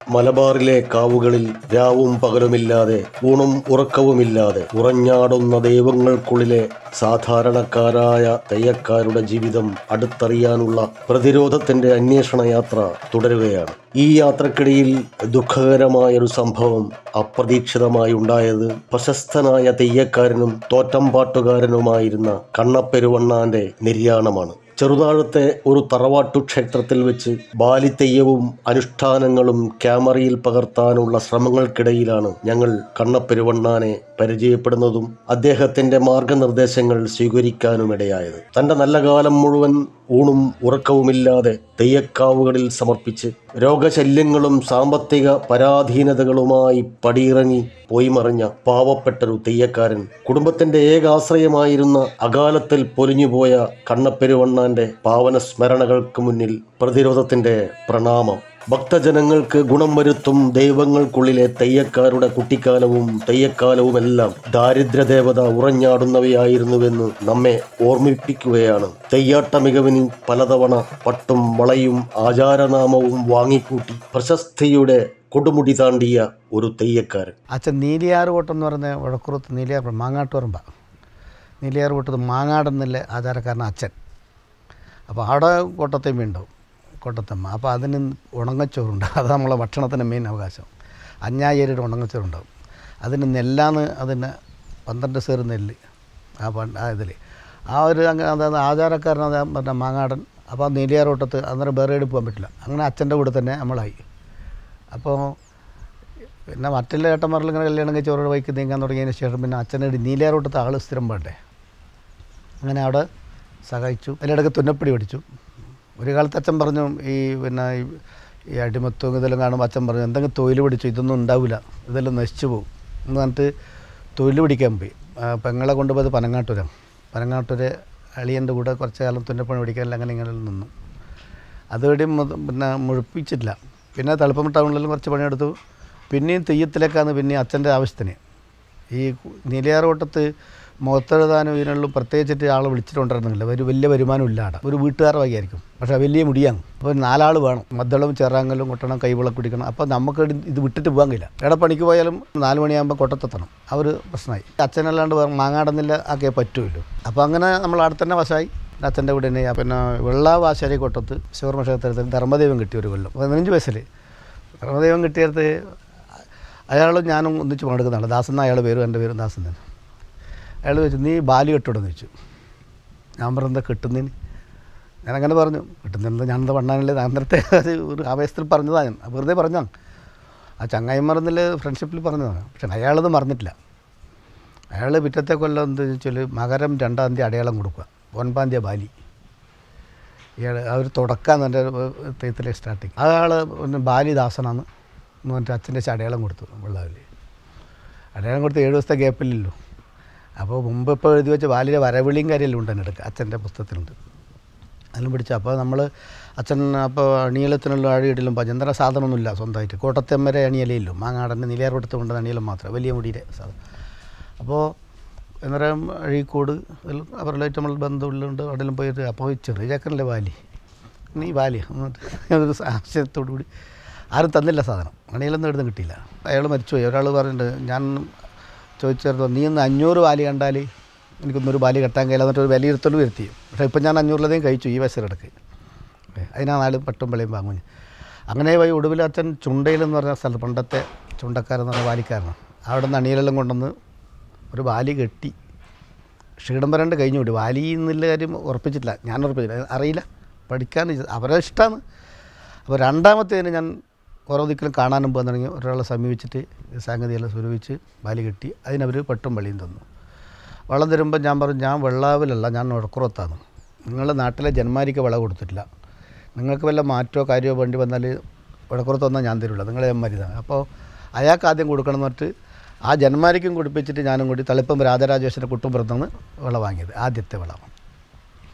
മലബാറിലെ കാവുകളിൽ രാവും പകലുമില്ലാതെ ഊണും ഉറക്കവുമില്ലാതെ ഉറഞ്ഞാടുന്ന ദൈവങ്ങൾക്കുള്ളിലെ സാധാരണക്കാരായ തെയ്യക്കാരുടെ ജീവിതം അടുത്തറിയാനുള്ള പ്രതിരോധത്തിന്റെ അന്വേഷണ യാത്ര തുടരുകയാണ് ഈ യാത്രക്കിടയിൽ ദുഃഖകരമായൊരു സംഭവം അപ്രതീക്ഷിതമായി ഉണ്ടായത് പ്രശസ്തനായ തെയ്യക്കാരനും തോറ്റംപാട്ടുകാരനുമായിരുന്ന കണ്ണപ്പെരുവണ്ണാന്റെ നിര്യാണമാണ് ചെറുതാഴത്തെ ഒരു തറവാട്ടു ക്ഷേത്രത്തിൽ വെച്ച് ബാലിതെയ്യവും അനുഷ്ഠാനങ്ങളും ക്യാമറയിൽ പകർത്താനുള്ള ശ്രമങ്ങൾക്കിടയിലാണ് ഞങ്ങൾ കണ്ണപ്പെരുവണ്ണാനെ പരിചയപ്പെടുന്നതും അദ്ദേഹത്തിന്റെ മാർഗനിർദ്ദേശങ്ങൾ സ്വീകരിക്കാനുമിടയായത് തന്റെ നല്ല കാലം മുഴുവൻ ഊണും ഉറക്കവുമില്ലാതെ തെയ്യക്കാവുകളിൽ സമർപ്പിച്ച് രോഗശല്യങ്ങളും സാമ്പത്തിക പരാധീനതകളുമായി പടിയിറങ്ങി പോയി മറിഞ്ഞ പാവപ്പെട്ടൊരു തെയ്യക്കാരൻ കുടുംബത്തിന്റെ ഏകാശ്രയമായിരുന്ന അകാലത്തിൽ പൊലിഞ്ഞുപോയ കണ്ണപ്പെരുവണ്ണാന്റെ പാവന സ്മരണകൾക്ക് മുന്നിൽ പ്രതിരോധത്തിന്റെ പ്രണാമം ഭക്തജനങ്ങൾക്ക് ഗുണം വരുത്തും ദൈവങ്ങൾക്കുള്ളിലെ തെയ്യക്കാരുടെ കുട്ടിക്കാലവും തെയ്യക്കാലവുമെല്ലാം ദാരിദ്ര്യദേവത ഉറഞ്ഞാടുന്നവയായിരുന്നുവെന്ന് നമ്മെ ഓർമ്മിപ്പിക്കുകയാണ് തെയ്യാട്ട മികവിന് പലതവണ പട്ടും വളയും ആചാരനാമവും വാങ്ങിക്കൂട്ടി പ്രശസ്തിയുടെ കൊടുമുടി താണ്ടിയ ഒരു തെയ്യക്കാരൻ അച്ഛൻ നീലിയാർ കോട്ടം എന്ന് പറയുന്ന വഴക്കുറത്ത് നീലിയാർ മാങ്ങാട്ടുപറമ്പ നീലിയാർ കോട്ടത്ത് മാങ്ങാടെന്നില്ല ആചാരക്കാരൻ അച്ഛൻ അപ്പോൾ അവിടെ കോട്ടത്തമ്മ ഉണ്ടാവും കോട്ടത്തമ്മ അപ്പോൾ അതിന് ഉണങ്ങച്ചോറുണ്ട് അത് നമ്മളെ ഭക്ഷണത്തിൻ്റെ മെയിൻ അവകാശം അഞ്ഞായിരം ഉണങ്ങച്ചോറുണ്ടാവും അതിന് നെല്ലാന്ന് അതിന് പന്ത്രണ്ട് സേറ് നെല്ല് ആ പണ്ട് ആ ഇതിൽ ആ ഒരു അങ്ങനെ അതായത് ആചാരക്കാരൻ അത് പറഞ്ഞ മാങ്ങാടൻ അപ്പോൾ ആ നീലിയാറോട്ടത്ത് അന്നേരം വേറെ എവിടെ പോകാൻ പറ്റില്ല അങ്ങനെ അച്ഛൻ്റെ കൂടെ തന്നെ നമ്മളായി അപ്പോൾ പിന്നെ മറ്റുള്ള ഏട്ടന്മാരിൽ ഇങ്ങനെ കല്യാണം കഴിച്ച് അവരുടെ വൈക്ക് നീങ്ങാൻ തുടങ്ങിയതിന് ശേഷം പിന്നെ അച്ഛൻ്റെ നീലിയാറോട്ടത്തെ ആൾ സ്ഥിരം വേണ്ടേ അങ്ങനെ അവിടെ സഹായിച്ചു അതിലിടയ്ക്ക് തുന്നപ്പടി പഠിച്ചു ഒരു കാലത്ത് അച്ഛൻ പറഞ്ഞു ഈ പിന്നെ ഈ- ഈ അടിമത്വം ഇതെല്ലാം കാണുമ്പോൾ അച്ഛൻ പറഞ്ഞു എന്തെങ്കിലും തൊഴിൽ പഠിച്ചു ഇതൊന്നും ഉണ്ടാവില്ല ഇതെല്ലാം നശിച്ചു പോകും എന്ന് പറഞ്ഞിട്ട് തൊഴിൽ പിടിക്കാൻ പോയി ആ, പെങ്ങളെ കൊണ്ടുപോയത് പനങ്ങാട്ടൂരാണ് പനങ്ങാട്ടൂര് അളിയൻ്റെ കൂടെ കുറച്ച് കാലം തുന്നപ്പണി പഠിക്കാൻ അങ്ങനെ ഇങ്ങനെ നിന്നു അതുവരെയും മുത- പിന്നെ മുഴിപ്പിച്ചിട്ടില്ല പിന്നെ തളിപ്പം ടൗണിലും കുറച്ച് പണിയെടുത്തു പിന്നെയും തെയ്യത്തിലേക്കാണ് പിന്നെ അച്ഛൻ്റെ ആവശ്യത്തിന് ഈ നീലയാറോട്ടത്ത് മുഖത്തെഴുതാനും ഇതിനുള്ളിൽ പ്രത്യേകിച്ചിട്ട് ആളെ വിളിച്ചിട്ടുണ്ടായിരുന്നില്ല ഒരു വലിയ വരുമാനം ഇല്ല അവിടെ ഒരു വീട്ടുകാർ വകയായിരിക്കും പക്ഷേ വലിയ മുടിയാണ് അപ്പോൾ നാലാൾ വേണം മദ്ദളം ചെറാങ്കലും കൊട്ടണം കൈവിളക്ക് പിടിക്കണം അപ്പോൾ നമുക്ക് ഇത് ഇത് വിട്ടിട്ട് പോകാൻ കഴിയില്ല എവിടെ പണിക്ക് പോയാലും നാല് മണിയാകുമ്പോൾ കൊട്ടത്തെത്തണം ആ ഒരു പ്രശ്നമായി അച്ഛനല്ലാണ്ട് വേറെ മാങ്ങാടുന്നില്ല ആക്കേ പറ്റുമല്ലോ അപ്പോൾ അങ്ങനെ നമ്മൾ അവിടെ തന്നെ വശമായി അച്ഛൻ്റെ കൂടെ തന്നെ പിന്നെ വെള്ളാവാശാരി കൊട്ടത്ത് ശിവർമ ക്ഷേത്രത്തിൽ ധർമ്മദൈവം കിട്ടിയ ഒരു കൊല്ലം പതിനഞ്ച് വയസ്സിൽ ധർമ്മദൈവം കിട്ടിയടുത്ത് അയാളും ഞാനും ഒന്നിച്ച് പങ്കെടുക്കുന്നതാണ് ദാസൻ എന്ന അയാളുടെ പേരും എൻ്റെ പേരും ദാസൻ തന്നെ അയാൾ ചോദിച്ചു നീ ബാലി കെട്ടിടുന്ന് ചോദിച്ചു ഞാൻ പറഞ്ഞത് കെട്ടുന്നതിന് ഞാനങ്ങനെ പറഞ്ഞു കിട്ടുന്നത് ഞാനെന്താ പണ്ണാനല്ലേ അന്നേരത്തെ അത് ഒരു ആവേശത്തിൽ പറഞ്ഞതാണ് ഞാൻ വെറുതെ പറഞ്ഞാണ് ആ ചങ്ങായിമാരെന്നില്ല ഫ്രണ്ട്ഷിപ്പിൽ പറഞ്ഞതാണ് പക്ഷെ അയാളത് മറന്നിട്ടില്ല അയാൾ പിറ്റത്തെ കൊല്ലം എന്താ വെച്ചാൽ മകരം രണ്ടാം തീയതി അടയാളം കൊടുക്കുക ഒൻപതാം തീയതി ബാലി ഇയാൾ ആ ഒരു തുടക്കാന്ന് എൻ്റെ തെയ്യത്തിലെ സ്റ്റാർട്ടിങ് അയാൾ പിന്നെ ബാലിദാസനാണ് എന്ന് പറഞ്ഞിട്ട് അച്ഛൻ്റെ വെച്ച് അടയാളം കൊടുത്തു വെള്ളാവിൽ അടയാളം കൊടുത്ത് ഏഴ് ദിവസത്തെ ഗ്യാപ്പില്ലല്ലോ അപ്പോൾ മുമ്പ് ഇപ്പോൾ എഴുതി വെച്ച ബാലിയുടെ വരവിളിയും കാര്യമെല്ലാം ഉണ്ട് എൻ്റെ അടുക്ക് അച്ഛൻ്റെ പുസ്തകത്തിലുണ്ട് അതിലും പിടിച്ചു അപ്പോൾ നമ്മൾ അച്ഛൻ അപ്പോൾ അണിയലത്തിനുള്ള അഴിയിടലും ഭജന്തര സാധനമൊന്നുമില്ല സ്വന്തമായിട്ട് കോട്ടത്തമ്മരെ അണിയലയില്ലോ മാങ്ങാടൻ്റെ നിലയാറോട്ടത്ത് കൊണ്ടുവന്ന അണിയലം മാത്രം വലിയ മുടിയുടെ സാധനം അപ്പോൾ അന്നേരം അഴീക്കോട് ഇതിൽ അവരിലായിട്ട് നമ്മൾ ബന്ധമുള്ളുണ്ട് അവിടെയെല്ലാം പോയിട്ട് അപ്പോൾ ചെറിയ ചക്കനല്ലേ വാലി നീ വാലി എന്നിട്ട് ഒരു ആശയത്തോടു കൂടി ആരും തന്നില്ല സാധനം അണിയിലൊന്നും എടുത്തും കിട്ടിയില്ല അയാൾ മരിച്ചുപോയി ഒരാൾ പറഞ്ഞിട്ടുണ്ട് ഞാൻ ചോദിച്ചായിരുന്നു നീ ഒന്ന് അഞ്ഞൂറ് വാലി കണ്ടാൽ എനിക്കൊന്നൊരു ബാലി കെട്ടാൻ കഴിയില്ല എന്നിട്ട് ഒരു വിലയിരുത്തൽ വരുത്തി പക്ഷേ ഇപ്പം ഞാൻ അഞ്ഞൂറിലതേയും കഴിച്ചു ഈ വയസ്സിലിടക്ക് അതിനാ നാല് പട്ടും വെളിയും വാങ്ങും അങ്ങനെ പോയി ഒടുവിൽ അച്ഛൻ ചുണ്ടയിൽ എന്ന് പറഞ്ഞ സ്ഥലം പണ്ടത്തെ ചുണ്ടക്കാരെന്ന് പറഞ്ഞ വാലിക്കാരനാണ് അവിടെ നിന്ന് അണിയിലെല്ലാം കൊണ്ടുവന്ന് ഒരു വാലി കെട്ടി ക്ഷീണം വരാണ്ട് കഴിഞ്ഞു വിട്ടു വാലി എന്നുള്ള കാര്യം ഉറപ്പിച്ചിട്ടില്ല ഞാൻ ഉറപ്പിച്ചില്ല അറിയില്ല പഠിക്കാൻ അവരെ ഇഷ്ടമാണ് അപ്പോൾ രണ്ടാമത്തേന് ഞാൻ ഓരോ ദിക്കിലും കാണാനും പോകാൻ തുടങ്ങി ഒരാളെ സമീപിച്ചിട്ട് ഈ സംഗതിയെല്ലാം സ്വരൂപിച്ച് വാലി കെട്ടി അതിനവർ പെട്ടും വെളിയും തന്നു വളം തരുമ്പോൾ ഞാൻ പറഞ്ഞു ഞാൻ വെള്ളാവിലല്ല ഞാൻ ഉടക്കുറത്താണ് നിങ്ങളുടെ നാട്ടിലെ ജന്മാരിക്ക് വിള കൊടുത്തിട്ടില്ല നിങ്ങൾക്ക് വല്ല മാറ്റമോ കാര്യമോ വേണ്ടി വന്നാൽ ഉടക്കുറത്ത് വന്നാൽ ഞാൻ തരില്ല നിങ്ങളെ ജന്മാരിതാണ് അപ്പോൾ അയാൾക്ക് ആദ്യം കൊടുക്കണം എന്ന് പറഞ്ഞിട്ട് ആ ജന്മാരിക്കും കുടിപ്പിച്ചിട്ട് ഞാനും കൂടി തളിപ്പം രാജരാജേശ്വരൻ്റെ കുട്ടുംപുറത്താണ് വിള വാങ്ങിയത് ആദ്യത്തെ വിള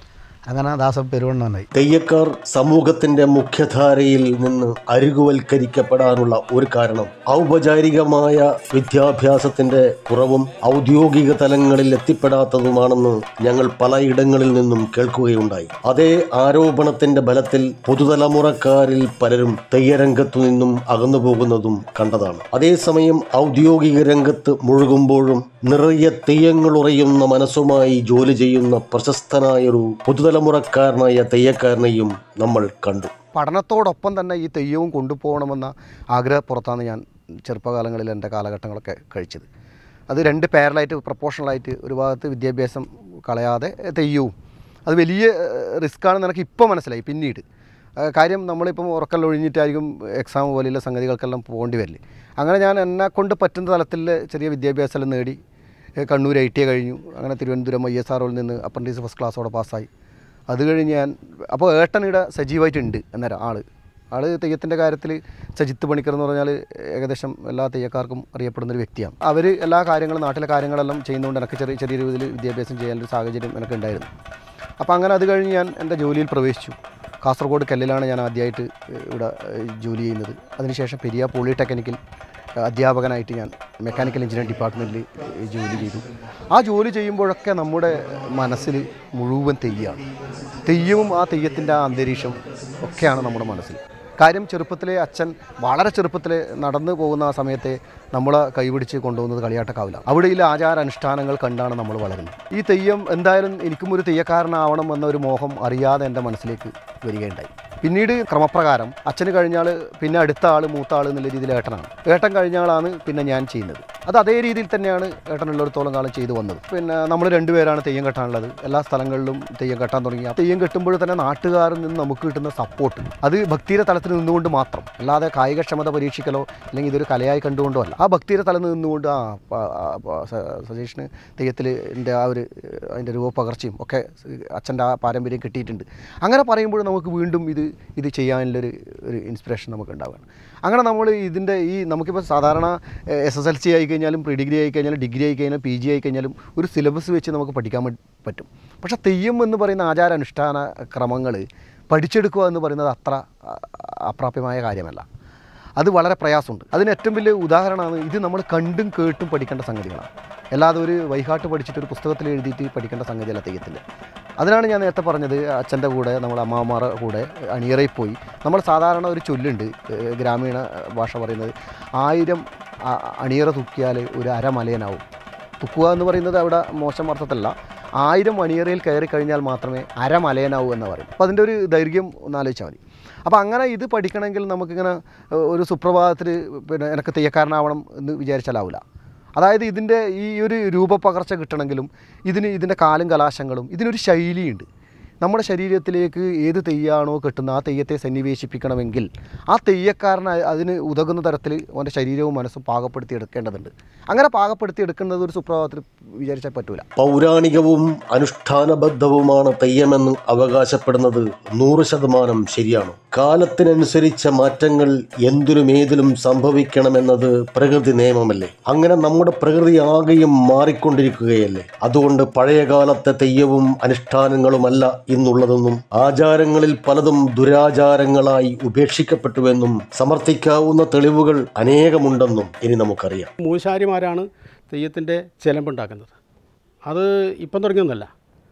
അങ്ങനെ ദാസം പെരുവണ്ണനായി തെയ്യക്കാർ സമൂഹത്തിന്റെ മുഖ്യധാരയിൽ നിന്ന് അരികുവൽക്കരിക്കപ്പെടാനുള്ള ഒരു കാരണം ഔപചാരികമായ വിദ്യാഭ്യാസത്തിന്റെ കുറവും ഔദ്യോഗിക തലങ്ങളിൽ എത്തിപ്പെടാത്തതുമാണെന്ന് ഞങ്ങൾ പലയിടങ്ങളിൽ നിന്നും കേൾക്കുകയുണ്ടായി അതേ ആരോപണത്തിന്റെ ബലത്തിൽ പുതുതലമുറക്കാരിൽ പലരും തെയ്യരംഗത്തു നിന്നും അകന്നു പോകുന്നതും കണ്ടതാണ് അതേസമയം ഔദ്യോഗിക രംഗത്ത് മുഴുകുമ്പോഴും നിറയെ തെയ്യങ്ങൾ ഉറയുന്ന മനസ്സുമായി ജോലി ചെയ്യുന്ന പ്രശസ്തനായൊരു പുതുതലമുറക്കാരനായ തെയ്യക്കാരനെയും നമ്മൾ കണ്ടു പഠനത്തോടൊപ്പം തന്നെ ഈ തെയ്യവും കൊണ്ടുപോകണമെന്ന ആഗ്രഹപ്പുറത്താണ് ഞാൻ ചെറുപ്പകാലങ്ങളിൽ എൻ്റെ കാലഘട്ടങ്ങളൊക്കെ കഴിച്ചത് അത് രണ്ട് പാരലായിട്ട് പ്രൊപ്പോഷണലായിട്ട് ഒരു ഭാഗത്ത് വിദ്യാഭ്യാസം കളയാതെ തെയ്യവും അത് വലിയ റിസ്ക്കാണെന്ന് എനിക്ക് ഇപ്പോൾ മനസ്സിലായി പിന്നീട് ആ, കാര്യം നമ്മളിപ്പം ഉറക്കെല്ലാം ഒഴിഞ്ഞിട്ടായിരിക്കും എക്സാം പോലെയുള്ള സംഗതികൾക്കെല്ലാം പോകേണ്ടി വരില്ലേ അങ്ങനെ ഞാൻ എന്നെ കൊണ്ട് പറ്റുന്ന തലത്തിൽ ചെറിയ വിദ്യാഭ്യാസം നേടി ഏ, കണ്ണൂർ ഐ ടി ഐ കഴിഞ്ഞു അങ്ങനെ തിരുവനന്തപുരം ഐ എസ് ആർ നിന്ന് അപ്രൻറ്റീസ് ഫസ്റ്റ് ക്ലാസ്സോടെ പാസ്സായി അത് കഴിഞ്ഞ് ഞാൻ അപ്പോൾ ഏട്ടനിടെ സജീവമായിട്ടുണ്ട് അന്നേരം ആള് ആള് തെയ്യത്തിൻ്റെ കാര്യത്തിൽ സജിത്ത് പണിക്കർ എന്ന് പറഞ്ഞാൽ ഏകദേശം എല്ലാ തെയ്യക്കാർക്കും അറിയപ്പെടുന്ന ഒരു വ്യക്തിയാണ് അവർ എല്ലാ കാര്യങ്ങളും നാട്ടിലെ കാര്യങ്ങളെല്ലാം ചെയ്യുന്നതുകൊണ്ട് എനിക്ക് ചെറിയ ചെറിയ രീതിയിൽ വിദ്യാഭ്യാസം ചെയ്യാനൊരു സാഹചര്യം എനിക്ക് ഉണ്ടായിരുന്നു അപ്പോൾ അങ്ങനെ അത് കഴിഞ്ഞ് ഞാൻ എൻ്റെ ജോലിയിൽ പ്രവേശിച്ചു കാസർഗോഡ് കല്ലിലാണ് ഞാൻ ആദ്യമായിട്ട് ഇവിടെ ഏഹ്, ജോലി ചെയ്യുന്നത് അതിനുശേഷം പെരിയ പോളിടെക്നിക്കിൽ അധ്യാപകനായിട്ട് ഞാൻ മെക്കാനിക്കൽ എഞ്ചിനീയറിംഗ് ഡിപ്പാർട്ട്മെൻറ്റിൽ ജോലി ചെയ്തു ആ ജോലി ചെയ്യുമ്പോഴൊക്കെ നമ്മുടെ മനസ്സിൽ മുഴുവൻ തെയ്യമാണ് തെയ്യവും ആ തെയ്യത്തിൻ്റെ ആ അന്തരീക്ഷം ഒക്കെയാണ് നമ്മുടെ മനസ്സിൽ കാര്യം ചെറുപ്പത്തിലെ അച്ഛൻ വളരെ ചെറുപ്പത്തിലെ നടന്നു പോകുന്ന ആ സമയത്തെ നമ്മളെ കൈപിടിച്ച് കൊണ്ടുപോകുന്നത് കളിയാട്ടക്കാവിലാണ് അവിടെയുള്ള ആചാര അനുഷ്ഠാനങ്ങൾ കണ്ടാണ് നമ്മൾ വളരുന്നത് ഈ തെയ്യം എന്തായാലും എനിക്കും ഒരു തെയ്യക്കാരനാവണം എന്ന ഒരു മോഹം അറിയാതെ എൻ്റെ മനസ്സിലേക്ക് വരികയുണ്ടായി പിന്നീട് ക്രമപ്രകാരം അച്ഛന് കഴിഞ്ഞാൽ പിന്നെ അടുത്ത ആൾ മൂത്ത ആൾ എന്നുള്ള രീതിയിൽ ഏട്ടനാണ് ഏട്ടൻ കഴിഞ്ഞ ആളാണ് പിന്നെ ഞാൻ ചെയ്യുന്നത് അത് അതേ രീതിയിൽ തന്നെയാണ് ഏട്ടനുള്ളിടത്തോളം കാലം ചെയ്തു വന്നത് പിന്നെ നമ്മൾ രണ്ടുപേരാണ് തെയ്യം കെട്ടാനുള്ളത് എല്ലാ സ്ഥലങ്ങളിലും തെയ്യം കെട്ടാൻ തുടങ്ങി ആ തെയ്യം കെട്ടുമ്പോൾ തന്നെ നാട്ടുകാരിൽ നിന്ന് നമുക്ക് കിട്ടുന്ന സപ്പോർട്ട് അത് ഭക്തിയുടെ തലത്തിൽ നിന്നുകൊണ്ട് മാത്രം അല്ലാതെ കായികക്ഷമത പരീക്ഷിക്കലോ അല്ലെങ്കിൽ ഇതൊരു കലയായി കണ്ടുകൊണ്ടോ അല്ല ആ ഭക്തിയുടെ തലത്തിൽ നിന്നുകൊണ്ട് ആ പ- ആ പ- സ- സജീഷിന് തെയ്യത്തിൽ എൻ്റെ ആ ഒരു അതിൻ്റെ രൂപപകർച്ചയും ഒക്കെ അച്ഛൻ്റെ ആ പാരമ്പര്യം കിട്ടിയിട്ടുണ്ട് അങ്ങനെ പറയുമ്പോൾ നമുക്ക് വീണ്ടും ഇത് ഇത് ചെയ്യാനുള്ളൊരു ഒരു ഇൻസ്പിറേഷൻ നമുക്ക് ഉണ്ടാവുകയാണ് അങ്ങനെ നമ്മൾ ഇതിൻ്റെ ഈ നമുക്കിപ്പോൾ സാധാരണ എസ് എസ് എൽ സി ആയി കഴിഞ്ഞാലും പ്രീ ഡിഗ്രി ആയി കഴിഞ്ഞാലും ഡിഗ്രി ആയി കഴിഞ്ഞാലും പി ജി ആയി കഴിഞ്ഞാലും ഒരു സിലബസ് വെച്ച് നമുക്ക് പഠിക്കാൻ പ- പറ്റും പക്ഷേ തെയ്യം എന്ന് പറയുന്ന ആചാരാനുഷ്ഠാന ക്രമങ്ങൾ പഠിച്ചെടുക്കുക എന്ന് പറയുന്നത് അത്ര ആ, അപ്രാപ്യമായ കാര്യമല്ല അത് വളരെ പ്രയാസമുണ്ട് അതിന് ഏറ്റവും വലിയ ഉദാഹരണമാണ് ഇത് നമ്മൾ കണ്ടും കേട്ടും പഠിക്കേണ്ട സംഗതികളാണ് അല്ലാതെ ഒരു വൈകാട്ട് പഠിച്ചിട്ട് ഒരു പുസ്തകത്തിൽ എഴുതിയിട്ട് പഠിക്കേണ്ട സംഗതിയല്ല തെയ്യത്തിൽ അതിനാണ് ഞാൻ നേരത്തെ പറഞ്ഞത് അച്ഛൻ്റെ കൂടെ നമ്മൾ അമ്മാമാരുടെ കൂടെ അണിയറയിൽ പോയി നമ്മൾ സാധാരണ ഒരു ചൊല്ലുണ്ട് ഏഹ് ഗ്രാമീണ ഭാഷ പറയുന്നത് ആയിരം അ- അണിയറ തുക്കിയാൽ ഒരു അരമലയനാവും തുക്കുക എന്ന് പറയുന്നത് അവിടെ മോശം അർത്ഥത്തിലല്ല ആയിരം അണിയറയിൽ കയറി കഴിഞ്ഞാൽ മാത്രമേ അരമലയനാവൂ എന്ന് പറയും അപ്പോൾ അതിൻ്റെ ഒരു ദൈർഘ്യം ഒന്ന് ആലോചിച്ചാൽ മതി അപ്പോൾ അങ്ങനെ ഇത് പഠിക്കണമെങ്കിൽ നമുക്കിങ്ങനെ ഏഹ്, ഒരു സുപ്രഭാതത്തിൽ പിന്നെ എനിക്ക് തെയ്യക്കാരനാവണം എന്ന് വിചാരിച്ചാലാവില്ല അതായത് ഇതിൻ്റെ ഈ ഒരു രൂപപകർച്ച കിട്ടണമെങ്കിലും ഇതിന് ഇതിൻ്റെ കാലും കലാശങ്ങളും ഇതിനൊരു ശൈലിയുണ്ട് നമ്മുടെ ശരീരത്തിലേക്ക് ഏത് തെയ്യാണോ കെട്ടുന്ന ആ തെയ്യത്തെ സന്നിവേശിപ്പിക്കണമെങ്കിൽ ആ തെയ്യക്കാരന് അതിന് ഉതകുന്ന തരത്തിൽ അവൻ്റെ ശരീരവും മനസ്സും പാകപ്പെടുത്തി എടുക്കേണ്ടതുണ്ട് അങ്ങനെ പാകപ്പെടുത്തി എടുക്കുന്നത് ഒരു സുപ്രഭാതത്തിൽ വിചാരിച്ചാൽ പറ്റൂല പൗരാണികവും അനുഷ്ഠാനബദ്ധവുമാണ് തെയ്യമെന്ന് അവകാശപ്പെടുന്നത് നൂറ് ശതമാനം ശരിയാണ് കാലത്തിനനുസരിച്ച മാറ്റങ്ങൾ എന്തിനും ഏതിലും സംഭവിക്കണമെന്നത് പ്രകൃതി നിയമമല്ലേ അങ്ങനെ നമ്മുടെ പ്രകൃതി ആകെയും മാറിക്കൊണ്ടിരിക്കുകയല്ലേ അതുകൊണ്ട് പഴയ കാലത്തെ തെയ്യവും അനുഷ്ഠാനങ്ങളുമല്ല ഇന്നുള്ളതെന്നും ആചാരങ്ങളിൽ പലതും ദുരാചാരങ്ങളായി ഉപേക്ഷിക്കപ്പെട്ടുവെന്നും സമർത്ഥിക്കാവുന്ന തെളിവുകൾ അനേകമുണ്ടെന്നും ഇനി നമുക്കറിയാം മൂശാരിമാരാണ് തെയ്യത്തിൻ്റെ ചിലമ്പുണ്ടാക്കുന്നത് അത് ഇപ്പം തുടങ്ങിയൊന്നുമല്ല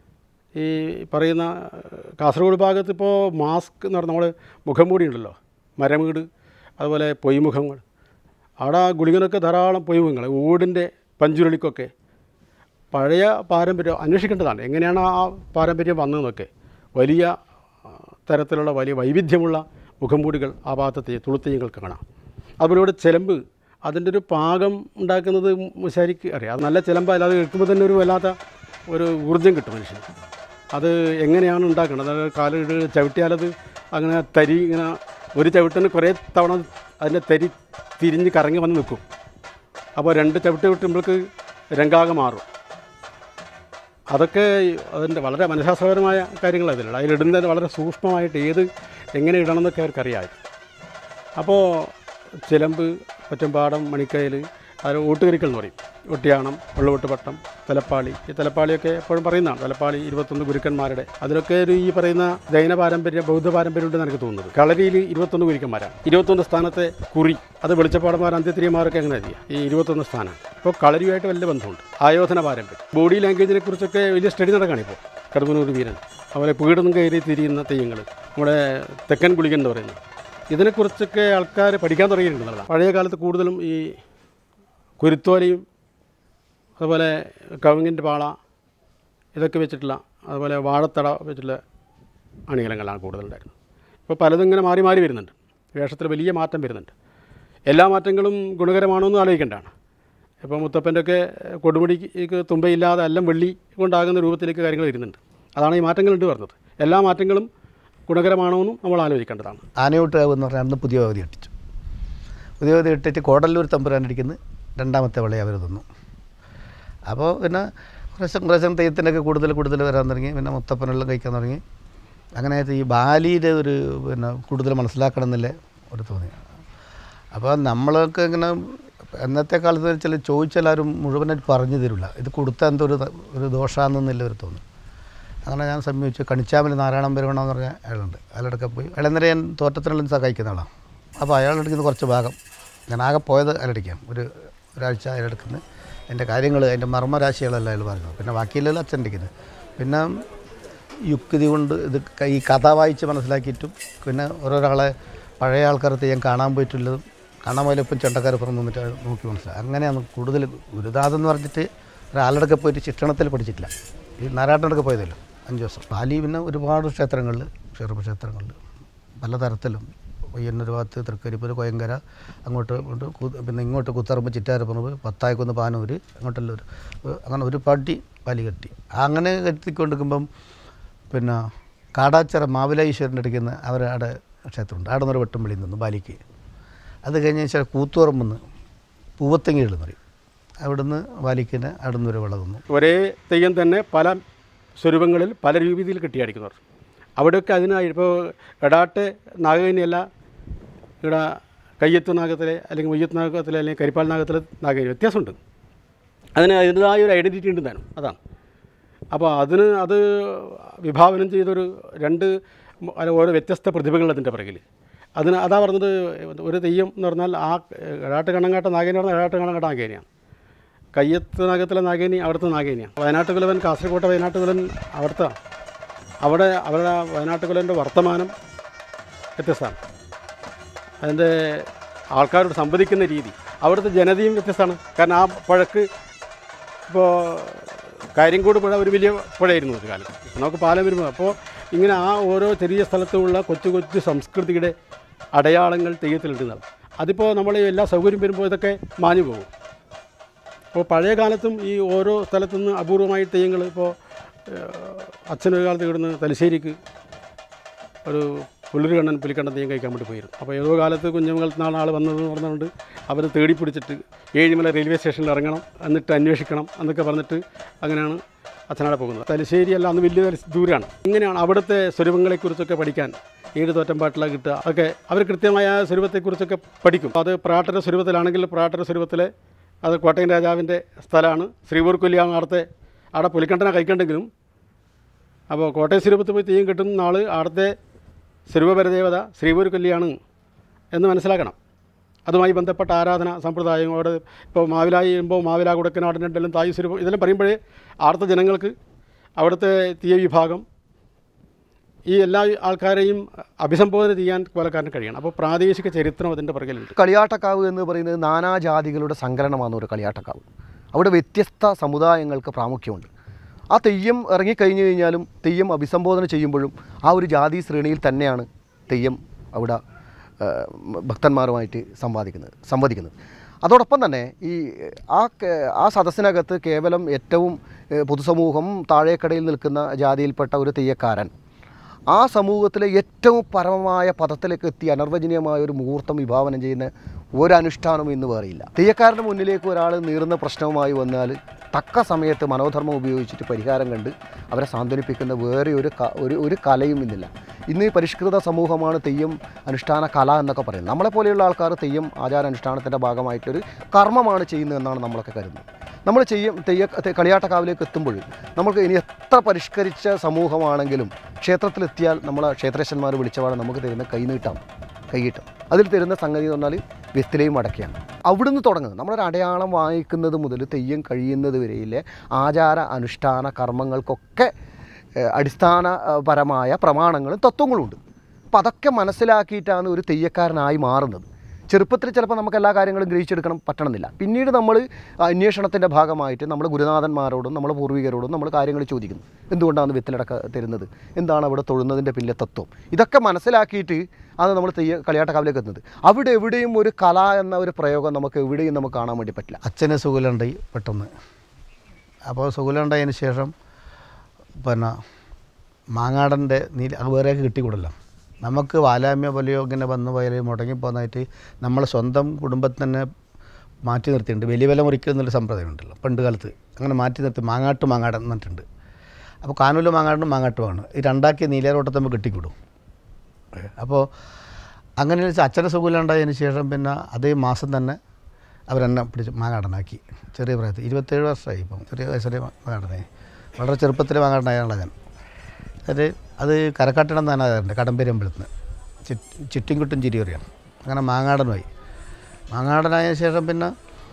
ഈ പറയുന്ന കാസർഗോഡ് ഭാഗത്ത് ഇപ്പോൾ മാസ്ക് എന്ന് പറഞ്ഞാൽ നമ്മൾ മുഖം മൂടി ഉണ്ടല്ലോ മരമീട് അതുപോലെ പൊയ്മുഖങ്ങൾ അവിടെ ആ ഗുളികനൊക്കെ ധാരാളം പൊയ്മുഖങ്ങൾ ഓടിൻ്റെ പഞ്ചുരുളിക്കൊക്കെ പഴയ പാരമ്പര്യം അന്വേഷിക്കേണ്ടതാണ് എങ്ങനെയാണ് ആ പാരമ്പര്യം വന്നതെന്നൊക്കെ വലിയ ആ, തരത്തിലുള്ള വലിയ വൈവിധ്യമുള്ള മുഖംമൂടികൾ ആ ഭാഗത്തെ തുളുത്തെയ്യങ്ങൾക്ക് കാണാം അതുപോലെ ഇവിടെ ചിലമ്പ് അതിൻ്റെ ഒരു പാകം ഉണ്ടാക്കുന്നത് മുശാരിക്ക് അറിയാം അത് നല്ല ചിലമ്പ് അല്ലാതെ കേൾക്കുമ്പോൾ തന്നെ ഒരു വല്ലാത്ത ഒരു ഊർജ്ജം കിട്ടും മനുഷ്യന് അത് എങ്ങനെയാണ് ഉണ്ടാക്കുന്നത് അതായത് കാലിട്ട് ചവിട്ടിയാലത് അങ്ങനെ തരി ഇങ്ങനെ ഒരു ചവിട്ടിന് കുറേ തവണ അതിൻ്റെ തരി തിരിഞ്ഞ് കറങ്ങി വന്ന് നിൽക്കും അപ്പോൾ രണ്ട് ചവിട്ട് കിട്ടുമ്പോഴേക്ക് രംഗാകെ മാറും അതൊക്കെ അതിൻ്റെ വളരെ മനഃശാസ്ത്രപരമായ കാര്യങ്ങൾ അതിലുണ്ട് അതിലിടുന്നത് വളരെ സൂക്ഷ്മമായിട്ട് ഏത് എങ്ങനെ ഇടണം എന്നൊക്കെ അവർക്കറിയാം അപ്പോൾ ചിലമ്പ് ഒറ്റമ്പാടം മണിക്കയിൽ അത് ഊട്ടുകരിക്കൽ എന്ന് പറയും ഒട്ടിയാണം വെള്ളുവെട്ടുപട്ടം തലപ്പാളി ഈ തലപ്പാളിയൊക്കെ എപ്പോഴും പറയുന്നതാണ് തലപ്പാളി ഇരുപത്തൊന്ന് ഗുരുക്കന്മാരുടെ അതിലൊക്കെ ഒരു ഈ പറയുന്ന ജൈന പാരമ്പര്യം ബൗദ്ധ പാരമ്പര്യം ഉണ്ടെന്ന് എനിക്ക് തോന്നുന്നത് കളരിയിൽ ഇരുപത്തൊന്ന് ഗുരുക്കന്മാരാണ് ഇരുപത്തൊന്ന് സ്ഥാനത്തെ കുറി അത് വെളിച്ചപ്പാടന്മാർ അന്ത്യത്തിരിയന്മാരൊക്കെ അങ്ങനെ ചെയ്യുക ഈ ഇരുപത്തൊന്ന് സ്ഥാനം ഇപ്പോൾ കളരിയുമായിട്ട് വലിയ ബന്ധമുണ്ട് ആയോധന പാരമ്പര്യം ബോഡി ലാംഗ്വേജിനെ കുറിച്ചൊക്കെ വലിയ സ്റ്റഡി നടക്കുകയാണ് ഇപ്പോൾ കടുവനൂർ വീരൻ അതുപോലെ പീഡനം കയറി തിരിയുന്ന തെയ്യങ്ങൾ നമ്മുടെ തെക്കൻ ഗുളികൻ എന്ന് പറയുന്നത് ഇതിനെക്കുറിച്ചൊക്കെ ആൾക്കാർ പഠിക്കാൻ തുടങ്ങിയിട്ടുണ്ടെന്നുള്ളതാണ് പഴയ കാലത്ത് കൂടുതലും ഈ കുരുത്തോലയും അതുപോലെ കവുങ്ങിൻ്റെ പാള ഇതൊക്കെ വെച്ചിട്ടുള്ള അതുപോലെ വാഴത്തട വെച്ചിട്ടുള്ള അണികലങ്ങളാണ് കൂടുതലുണ്ടായിരുന്നത് ഇപ്പോൾ പലതും ഇങ്ങനെ മാറി മാറി വരുന്നുണ്ട് വേഷത്തിൽ വലിയ മാറ്റം വരുന്നുണ്ട് എല്ലാ മാറ്റങ്ങളും ഗുണകരമാണോ എന്ന് ആലോചിക്കേണ്ടതാണ് ഇപ്പോൾ മുത്തപ്പൻ്റെ ഒക്കെ കൊടുമുടിക്ക് തുമ്പയില്ലാതെ എല്ലാം വെള്ളി കൊണ്ടാകുന്ന രൂപത്തിലേക്ക് കാര്യങ്ങൾ വരുന്നുണ്ട് അതാണ് ഈ മാറ്റങ്ങൾ ഉണ്ട് പറഞ്ഞത് എല്ലാ മാറ്റങ്ങളും ഗുണകരമാണോ എന്നും നമ്മൾ ആലോചിക്കേണ്ടതാണ് ആനയോട്ടുകാവ് എന്ന് പറഞ്ഞാൽ അന്ന് പുതിയ അവധി ഇട്ടിച്ചു പുതിയ അവധി ഇട്ടിട്ട് കോടല്ലൂർ തമ്പുരാനടിക്കുന്ന രണ്ടാമത്തെ വിളയെ അവർ തന്നു അപ്പോൾ പിന്നെ കുറേശ്ശെ കുറേശ്ശെ തെയ്യത്തിനൊക്കെ കൂടുതൽ കൂടുതൽ വരാൻ തുടങ്ങി പിന്നെ മുത്തപ്പനെല്ലാം കഴിക്കാൻ തുടങ്ങി അങ്ങനെ ആയിട്ട് ഈ ബാലിയുടെ ഒരു പിന്നെ കൂടുതൽ മനസ്സിലാക്കണം എന്നല്ലേ ഒരു തോന്നി അപ്പോൾ നമ്മളൊക്കെ ഇങ്ങനെ എന്നത്തെ കാലത്ത് വെച്ചാൽ ചോദിച്ചാലും മുഴുവനായിട്ട് പറഞ്ഞു തരില്ല ഇത് കൊടുത്താൽ എന്തോ ഒരു ഒരു ദോഷമാണെന്നില്ല ഒരു തോന്നുന്നു അങ്ങനെ ഞാൻ സമീപിച്ചു കണിച്ചാമൽ നാരായണൻ പെരുവണം എന്ന് പറഞ്ഞ അയാളുണ്ട് അയാളുടെ പോയി അയാളെന്നേരം ഞാൻ തോറ്റത്തിനെല്ലാം സഹായിക്കുന്ന ആളാണ് അപ്പോൾ അയാളെടുക്കുന്ന കുറച്ച് ഭാഗം ഞാൻ ആകെ പോയത് അയാളടിക്കാം ഒരു ഒരാഴ്ച അയാളെടുക്കുന്ന എൻ്റെ കാര്യങ്ങൾ അതിൻ്റെ മർമ്മരാശികളെല്ലാം അയാൾ പറഞ്ഞു പിന്നെ ബാക്കിയെല്ലാം അച്ഛൻ അടിക്കുന്നത് പിന്നെ യുക്തി കൊണ്ട് ഇത് ക- ഈ കഥ വായിച്ച് മനസ്സിലാക്കിയിട്ടും പിന്നെ ഓരോരാളെ പഴയ ആൾക്കാരത്തെ ഞാൻ കാണാൻ പോയിട്ടുള്ളതും കാണാൻ പോയാലും ചെണ്ടക്കാർ പുറം നിന്നിട്ട് നോക്കി മനസ്സിലായി അങ്ങനെയാണ് കൂടുതൽ ഗുരുദാസൻ എന്ന് പറഞ്ഞിട്ട് ഒരാളുടെ പോയിട്ട് ശിക്ഷണത്തിൽ പഠിച്ചിട്ടില്ല ഈ നാരായണനൊക്കെ പോയതല്ലോ അഞ്ച് ദിവസം പാലി പിന്നെ ഒരുപാട് ക്ഷേത്രങ്ങളിൽ ക്ഷേത്ര ക്ഷേത്രങ്ങളിൽ പലതരത്തിലും പയ്യന്നൂർ ഭാഗത്ത് തൃക്കരിപ്പൂർ കൊയങ്കര അങ്ങോട്ട് ഇങ്ങോട്ട് കു- പിന്നെ ഇങ്ങോട്ട് കുത്തറമ്പ് ചിറ്റാരപ്പറമ്പ് പത്തായക്കുന്ന് പാനൂര് അങ്ങോട്ടെല്ലാം ഒരു അങ്ങനെ ഒരു പാട്ടി പാലി കെട്ടി അങ്ങനെ കെട്ടിക്കൊണ്ടിരിക്കുമ്പം പിന്നെ കാടാച്ചിറ മാവിലാഈശ്വരൻ്റെ അടുക്കുന്ന അവരുടെ ക്ഷേത്രമുണ്ട് അവിടെ നിന്നൊരു വെട്ടം വിളി നിന്നു ബാലിക്ക് അത് കഴിഞ്ഞ ശേഷം കൂത്തുറമ്പെന്ന് പൂവത്തെങ്കികൾ എന്ന് പറയും അവിടുന്ന് ബാലിക്കിന് അവിടെ നിന്ന് ഒരു വിള തന്നു ഒരേ തെയ്യം തന്നെ പല സ്വരൂപങ്ങളിൽ പല രീതിയിൽ കെട്ടിയടിക്കുന്നവർ അവിടെയൊക്കെ അതിനായി ഇപ്പോൾ എടാട്ട് നാഗകനിയല്ല ഇവിടെ കയ്യത്ത് നാഗത്തിലെ അല്ലെങ്കിൽ മയ്യത്ത് നാഗത്തിലെ അല്ലെങ്കിൽ കരിപ്പാൽ നാഗത്തിലെ നാഗകനി വ്യത്യാസമുണ്ട് അതിന് അതിൻ്റെതായ ഒരു ഐഡൻറ്റിറ്റി ഉണ്ട് താനും അതാണ് അപ്പോൾ അതിന് അത് വിഭാവനം ചെയ്തൊരു രണ്ട് മ- അല്ല ഓരോ വ്യത്യസ്ത പ്രതിഭകൾ അതിൻ്റെ പിറകിൽ അതിന് അതാ പറഞ്ഞത് ഒരു തെയ്യം എന്ന് പറഞ്ഞാൽ ആ എടാട്ട് കണ്ണങ്കാട്ട നാഗേനി പറഞ്ഞാൽ എടാട്ട് കണ്ണങ്കാട്ട നാഗേനിയാണ് കയ്യത്ത് നഗത്തിലെ നാഗേനി അവിടുത്തെ നാഗേനിയാണ് വയനാട്ട് കുലവൻ കാസർഗോട്ടെ വയനാട്ട് കുലൻ അവിടുത്തെ അവിടെ അവരുടെ വയനാട്ട് കുലൻ്റെ വർത്തമാനം വ്യത്യസ്തമാണ് അതിൻ്റെ ആൾക്കാരോട് സംവദിക്കുന്ന രീതി അവിടുത്തെ ജനതയും വ്യത്യസ്തമാണ് കാരണം ആ പുഴക്ക് ഇപ്പോൾ കാര്യംകൂട് പുഴ ഒരു വലിയ പുഴയായിരുന്നു ഒരു കാലത്ത് ഇപ്പം നമുക്ക് പാലം വരുമ്പോൾ അപ്പോൾ ഇങ്ങനെ ആ ഓരോ ചെറിയ സ്ഥലത്തുമുള്ള കൊച്ചു കൊച്ചു സംസ്കൃതിയുടെ അടയാളങ്ങൾ തെയ്യത്തിലുണ്ടെന്നാണ് അതിപ്പോൾ നമ്മൾ എല്ലാ സൗകര്യം വരുമ്പോൾ ഇതൊക്കെ മാഞ്ഞു പോകും അപ്പോൾ പഴയ കാലത്തും ഈ ഓരോ സ്ഥലത്തു നിന്ന് അപൂർവമായി തെയ്യങ്ങൾ ഇപ്പോൾ അച്ഛനൊരു കാലത്ത് ഇവിടുന്ന് തലശ്ശേരിക്ക് ഒരു പുല്ലൂരുകണ്ണൻ പുലിക്കണ്ണൻ തെയ്യം കഴിക്കാൻ വേണ്ടി പോയിരുന്നു അപ്പോൾ ഏതോ കാലത്ത് കുഞ്ഞുമംഗലത്ത് നാളെ ആൾ വന്നതെന്ന് പറഞ്ഞുകൊണ്ട് അവർ തേടി പിടിച്ചിട്ട് ഏഴിമല റെയിൽവേ സ്റ്റേഷനിൽ ഇറങ്ങണം എന്നിട്ട് അന്വേഷിക്കണം എന്നൊക്കെ പറഞ്ഞിട്ട് അങ്ങനെയാണ് അച്ഛനാടെ പോകുന്നത് തലശ്ശേരി അല്ല അന്ന് വലിയ തല- ദൂരമാണ് ഇങ്ങനെയാണ് അവിടുത്തെ സ്വരൂപങ്ങളെക്കുറിച്ചൊക്കെ പഠിക്കാൻ ഏത് തോറ്റമ്പാട്ടില കിട്ടുക ഒക്കെ അവർ കൃത്യമായ സ്വരൂപത്തെക്കുറിച്ചൊക്കെ പഠിക്കും അത് പ്രാട്ടര സ്വരൂപത്തിലാണെങ്കിൽ പ്രാട്ടര സ്വരൂപത്തിലെ അത് കോട്ടയം രാജാവിൻ്റെ സ്ഥലമാണ് ശ്രീപൂർ കൊല്ലിയാണ് അവിടുത്തെ അവിടെ പുലിക്കണ്ടനെ കഴിക്കണ്ടെങ്കിലും അപ്പോൾ കോട്ടയം സ്വരൂപത്തിൽ പോയി തെയ്യം കിട്ടുന്ന നാൾ അവിടുത്തെ സ്വരൂപപരദേവത ശ്രീപൂർ കൊല്ലിയാണ് എന്ന് മനസ്സിലാക്കണം അതുമായി ബന്ധപ്പെട്ട ആരാധന സമ്പ്രദായം അവിടെ ഇപ്പോൾ മാവിലായി ചെയ്യുമ്പോൾ മാവില കുടക്കനാടിനെല്ലാം തായ് സ്വരൂപം ഇതെല്ലാം പറയുമ്പോഴേ അവിടുത്തെ ജനങ്ങൾക്ക് അവിടുത്തെ തീയ വിഭാഗം ഈ എല്ലാ ആൾക്കാരെയും അഭിസംബോധന ചെയ്യാൻ കൊലക്കാരന് കഴിയണം അപ്പോൾ പ്രാദേശിക ചരിത്രം അതിൻ്റെ പുറകിലുണ്ട് കളിയാട്ടക്കാവ് എന്ന് പറയുന്നത് നാനാജാതികളുടെ സങ്കലനമാണ് ഒരു കളിയാട്ടക്കാവ് അവിടെ വ്യത്യസ്ത സമുദായങ്ങൾക്ക് പ്രാമുഖ്യമുണ്ട് ആ തെയ്യം ഇറങ്ങിക്കഴിഞ്ഞു കഴിഞ്ഞാലും തെയ്യം അഭിസംബോധന ചെയ്യുമ്പോഴും ആ ഒരു ജാതി ശ്രേണിയിൽ തന്നെയാണ് തെയ്യം അവിടെ ആ, ഭക്തന്മാരുമായിട്ട് സംവാദിക്കുന്നത് സംവദിക്കുന്നത് അതോടൊപ്പം തന്നെ ഈ ആ കേ- ആ സദസ്സിനകത്ത് കേവലം ഏറ്റവും ഏ, പൊതുസമൂഹം താഴേക്കടയിൽ നിൽക്കുന്ന ജാതിയിൽപ്പെട്ട ഒരു തെയ്യക്കാരൻ ആ സമൂഹത്തിലെ ഏറ്റവും പരമമായ പദത്തിലേക്ക് എത്തി അനർവചനീയമായ ഒരു മുഹൂർത്തം വിഭാവനം ചെയ്യുന്ന ഒരനുഷ്ഠാനം ഇന്ന് വേറെയില്ല തെയ്യക്കാരൻ്റെ മുന്നിലേക്ക് ഒരാൾ നീറുന്ന പ്രശ്നവുമായി വന്നാൽ തക്ക സമയത്ത് മനോധർമ്മം ഉപയോഗിച്ചിട്ട് പരിഹാരം കണ്ട് അവരെ സാന്ത്വനിപ്പിക്കുന്ന വേറെ ഒരു ക- ഒരു ഒരു കലയും ഇന്നില്ല ഇന്ന് ഈ പരിഷ്കൃത സമൂഹമാണ് തെയ്യം അനുഷ്ഠാന കല എന്നൊക്കെ പറയുന്നത് നമ്മളെപ്പോലെയുള്ള ആൾക്കാർ തെയ്യം ആചാരാനുഷ്ഠാനത്തിൻ്റെ ഭാഗമായിട്ടൊരു കർമ്മമാണ് ചെയ്യുന്നതെന്നാണ് നമ്മളൊക്കെ കരുതുന്നത് നമ്മൾ ചെയ്യും തെയ്യ തെ- കളിയാട്ടക്കാവിലേക്ക് എത്തുമ്പോൾ നമുക്ക് ഇനി എത്ര പരിഷ്കരിച്ച സമൂഹമാണെങ്കിലും ക്ഷേത്രത്തിലെത്തിയാൽ നമ്മളെ ക്ഷേത്രേശന്മാർ വിളിച്ചപാടെ നമുക്ക് തരുന്ന കൈനീട്ടാണ് കൈയിട്ടും അതിൽ തരുന്ന സംഗതി എന്ന് പറഞ്ഞാൽ വെത്തിലയും അടക്കുകയാണ് അവിടുന്ന് തുടങ്ങുന്നത് നമ്മളൊരു അടയാളം വാങ്ങിക്കുന്നത് മുതൽ തെയ്യം കഴിയുന്നത് വരെയിലെ ആചാര അനുഷ്ഠാന കർമ്മങ്ങൾക്കൊക്കെ ഏഹ്, അടിസ്ഥാനപരമായ പ്രമാണങ്ങളും തത്വങ്ങളും ഉണ്ട് അപ്പം അതൊക്കെ മനസ്സിലാക്കിയിട്ടാണ് ഒരു തെയ്യക്കാരനായി മാറുന്നത് ചെറുപ്പത്തിൽ ചിലപ്പോൾ നമുക്ക് എല്ലാ കാര്യങ്ങളും ഗ്രഹിച്ചെടുക്കണം പറ്റണമെന്നില്ല പിന്നീട് നമ്മൾ അന്വേഷണത്തിൻ്റെ ഭാഗമായിട്ട് നമ്മൾ ഗുരുനാഥന്മാരോടും നമ്മുടെ പൂർവികരോടും നമ്മൾ കാര്യങ്ങൾ ചോദിക്കുന്നു എന്തുകൊണ്ടാണ് വിത്തിലടക്ക തരുന്നത് എന്താണ് അവിടെ തൊഴുന്നതിൻ്റെ പിന്നിലെ തത്വം ഇതൊക്കെ മനസ്സിലാക്കിയിട്ട് ആണ് നമ്മൾ തെയ്യ കളിയാട്ടക്കാവിലേക്ക് എത്തുന്നത് അവിടെ എവിടെയും ഒരു കല എന്ന ഒരു പ്രയോഗം നമുക്ക് എവിടെയും നമുക്ക് കാണാൻ വേണ്ടി പറ്റില്ല അച്ഛന് സുഖലുണ്ടായി പെട്ടെന്ന് അപ്പോൾ സുഖലുണ്ടായതിന് ശേഷം പിന്നെ മാങ്ങാടൻ്റെ നീല അത് വേറെയൊക്കെ കിട്ടിക്കൂടല്ലോ നമുക്ക് വാലാമ്യ പോലെയോ ഇങ്ങനെ വന്നു പോയാൽ മുടങ്ങിപ്പോകുന്നതായിട്ട് നമ്മളെ സ്വന്തം കുടുംബത്തിൽ തന്നെ മാറ്റി നിർത്തിയിട്ടുണ്ട് വലിയ വില മുറിക്കൽ എന്നൊരു സമ്പ്രദായം ഉണ്ടല്ലോ പണ്ട് കാലത്ത് അങ്ങനെ മാറ്റി നിർത്തി മാങ്ങാട്ട് മാങ്ങാടൻ എന്നിട്ടുണ്ട് അപ്പോൾ കാനൂല് മാങ്ങാടും മാങ്ങാട്ടുമാണ് ഈ രണ്ടാക്കി നീലേറോട്ടത്ത് നമ്മൾ കിട്ടിക്കൂടും അപ്പോൾ അങ്ങനെ വെച്ചാൽ അച്ഛൻ്റെ സുഖമില്ലാണ്ടായതിന് ശേഷം പിന്നെ അതേ മാസം തന്നെ അവരെന്നെ പിടിച്ച് മാങ്ങാടനാക്കി ചെറിയ പ്രായത്തിൽ ഇരുപത്തേഴ് വർഷമായി ഇപ്പം ചെറിയ വയസ്സിൽ മാങ്ങാടനായി വളരെ ചെറുപ്പത്തിൽ മാങ്ങാടനായാണ് ഞാൻ അത് അത് കരക്കാട്ടിടം തന്നെ അതുണ്ട് കടമ്പേരി അമ്പലത്തിന് ചുറ്റിൻകുട്ടും ചിരിയറിയാണ് അങ്ങനെ മാങ്ങാടനുമായി മാങ്ങാടനായ ശേഷം പിന്നെ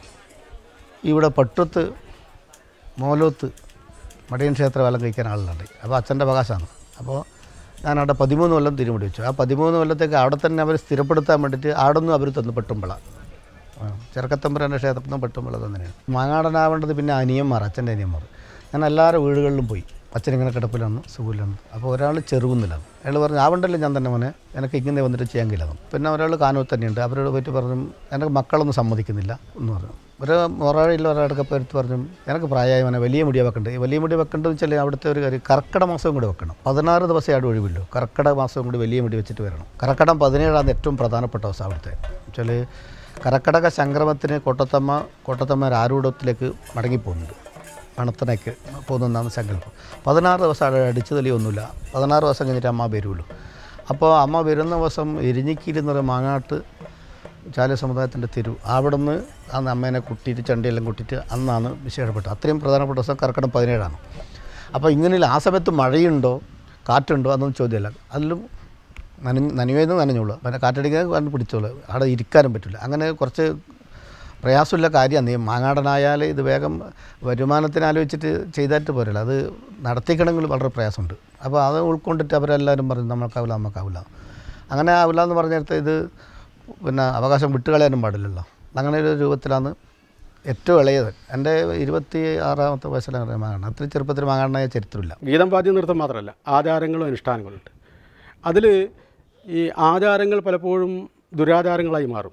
ഇവിടെ പട്ടത്ത് മോലോത്ത് മടിയൻ ക്ഷേത്ര വലം കഴിക്കാൻ ആളുണ്ട് അപ്പോൾ അച്ഛൻ്റെ അവകാശമാണ് അപ്പോൾ ഞാൻ അവിടെ പതിമൂന്ന് കൊല്ലം തിരുമുടി വെച്ചു ആ പതിമൂന്ന് കൊല്ലത്തേക്ക് അവിടെ തന്നെ അവർ സ്ഥിരപ്പെടുത്താൻ വേണ്ടിയിട്ട് അവിടെ നിന്ന് അവർ തന്നു പെട്ടുമ്പള ചെറുക്കത്തമ്പുരാൻ്റെ ക്ഷേത്രത്തിൽ നിന്ന് പെട്ടുമ്പള തന്നെയാണ് മാങ്ങാടനാവേണ്ടത് പിന്നെ അനിയന്മാർ അച്ഛൻ്റെ അനിയന്മാർ ഞാൻ എല്ലാവരുടെ വീടുകളിലും പോയി അച്ഛനിങ്ങനെ കിടപ്പിലാണ് സുഖമിലാണ് അപ്പോൾ ഒരാൾ ചെറുകുന്നിലാണ് അയാൾ പറഞ്ഞു ആവണ്ടല്ലോ ഞാൻ തന്നെ മോനെ എനിക്ക് ഇങ്ങനെ വന്നിട്ട് ചെയ്യാൻ കഴിയില്ല പിന്നെ ഒരാൾ കാനൂർ തന്നെയുണ്ട് അവരോട് പോയിട്ട് പറഞ്ഞു എനിക്ക് മക്കളൊന്നും സമ്മതിക്കുന്നില്ല എന്ന് പറഞ്ഞു ഒരു മൊറാഴിയിൽ ഒരാളൊക്കെ എടുത്ത് പറഞ്ഞു എനിക്ക് പ്രായമായി മോനെ വലിയ മുടി വെക്കണ്ട് ഈ വലിയ മുടി വെക്കേണ്ടതെന്ന് വെച്ചാൽ അവിടുത്തെ ഒരു കാര്യം കർക്കിടക മാസവും കൂടി വെക്കണം പതിനാറ് ദിവസം അവിടെ ഒഴിവില്ലോ കർക്കിടക മാസവും കൂടി വലിയ മുടി വെച്ചിട്ട് വരണം കർക്കിടകം പതിനേഴാണ് ഏറ്റവും പ്രധാനപ്പെട്ട ദിവസം അവിടുത്തെ വെച്ചാൽ കർക്കിടക സംക്രമത്തിന് കോട്ടത്തമ്മ കോട്ടത്തമ്മ ആരൂഢത്തിലേക്ക് മടങ്ങിപ്പോകുന്നുണ്ട് പണത്തിനേക്ക് പോകുന്നതാണ് സങ്കല്പം പതിനാറ് ദിവസം അവിടെ അടിച്ചു തെളിയൊന്നുമില്ല പതിനാറ് ദിവസം കഴിഞ്ഞിട്ട് അമ്മ വരുള്ളൂ അപ്പോൾ അമ്മ വരുന്ന ദിവസം എരിഞ്ഞിക്കീരി എന്ന് പറയുന്ന മാങ്ങാട്ട് ചാല സമുദായത്തിൻ്റെ തിരു അവിടെ നിന്ന് അന്ന് അമ്മേനെ കുട്ടിയിട്ട് ചണ്ടിയെല്ലാം കുട്ടിയിട്ട് അന്നാണ് വിശേഷപ്പെട്ടത് അത്രയും പ്രധാനപ്പെട്ട ദിവസം കർക്കിടം പതിനേഴാണ് അപ്പോൾ ഇങ്ങനെ ആ സമയത്ത് മഴയുണ്ടോ കാറ്റുണ്ടോ അതൊന്നും ചോദ്യമല്ല അതിലും നനഞ്ഞ് നനയുമെന്ന് നനഞ്ഞോളൂ പിന്നെ കാറ്റടിക്കാൻ പിടിച്ചോളൂ അവിടെ ഇരിക്കാനും പറ്റില്ല അങ്ങനെ കുറച്ച് പ്രയാസമില്ല കാര്യമാണ് ഈ മാങ്ങാടനായാൽ ഇത് വേഗം വരുമാനത്തിന് ആലോചിച്ചിട്ട് ചെയ്തിട്ട് പോരല്ലോ അത് നടത്തിക്കണമെങ്കിൽ വളരെ പ്രയാസമുണ്ട് അപ്പോൾ അത് ഉൾക്കൊണ്ടിട്ട് അവരെല്ലാവരും പറഞ്ഞു നമ്മൾക്കാവില്ല നമുക്കാവില്ല അങ്ങനെ ആവില്ല എന്ന് പറഞ്ഞിടത്ത് ഇത് പിന്നെ അവകാശം വിട്ടുകളയാനും പാടില്ലല്ലോ അങ്ങനെ ഒരു രൂപത്തിലാണ് ഏറ്റവും ഇളയത് എൻ്റെ ഇരുപത്തി ആറാമത്തെ വയസ്സിലാണ് മാങ്ങാടൻ അത്ര ചെറുപ്പത്തിൽ മാങ്ങാടനായ ചരിത്രമില്ല ഗീതം വാദ്യം നൃത്തം മാത്രമല്ല ആചാരങ്ങളും അനുഷ്ഠാനങ്ങളുണ്ട് അതിൽ ഈ ആചാരങ്ങൾ പലപ്പോഴും ദുരാചാരങ്ങളായി മാറും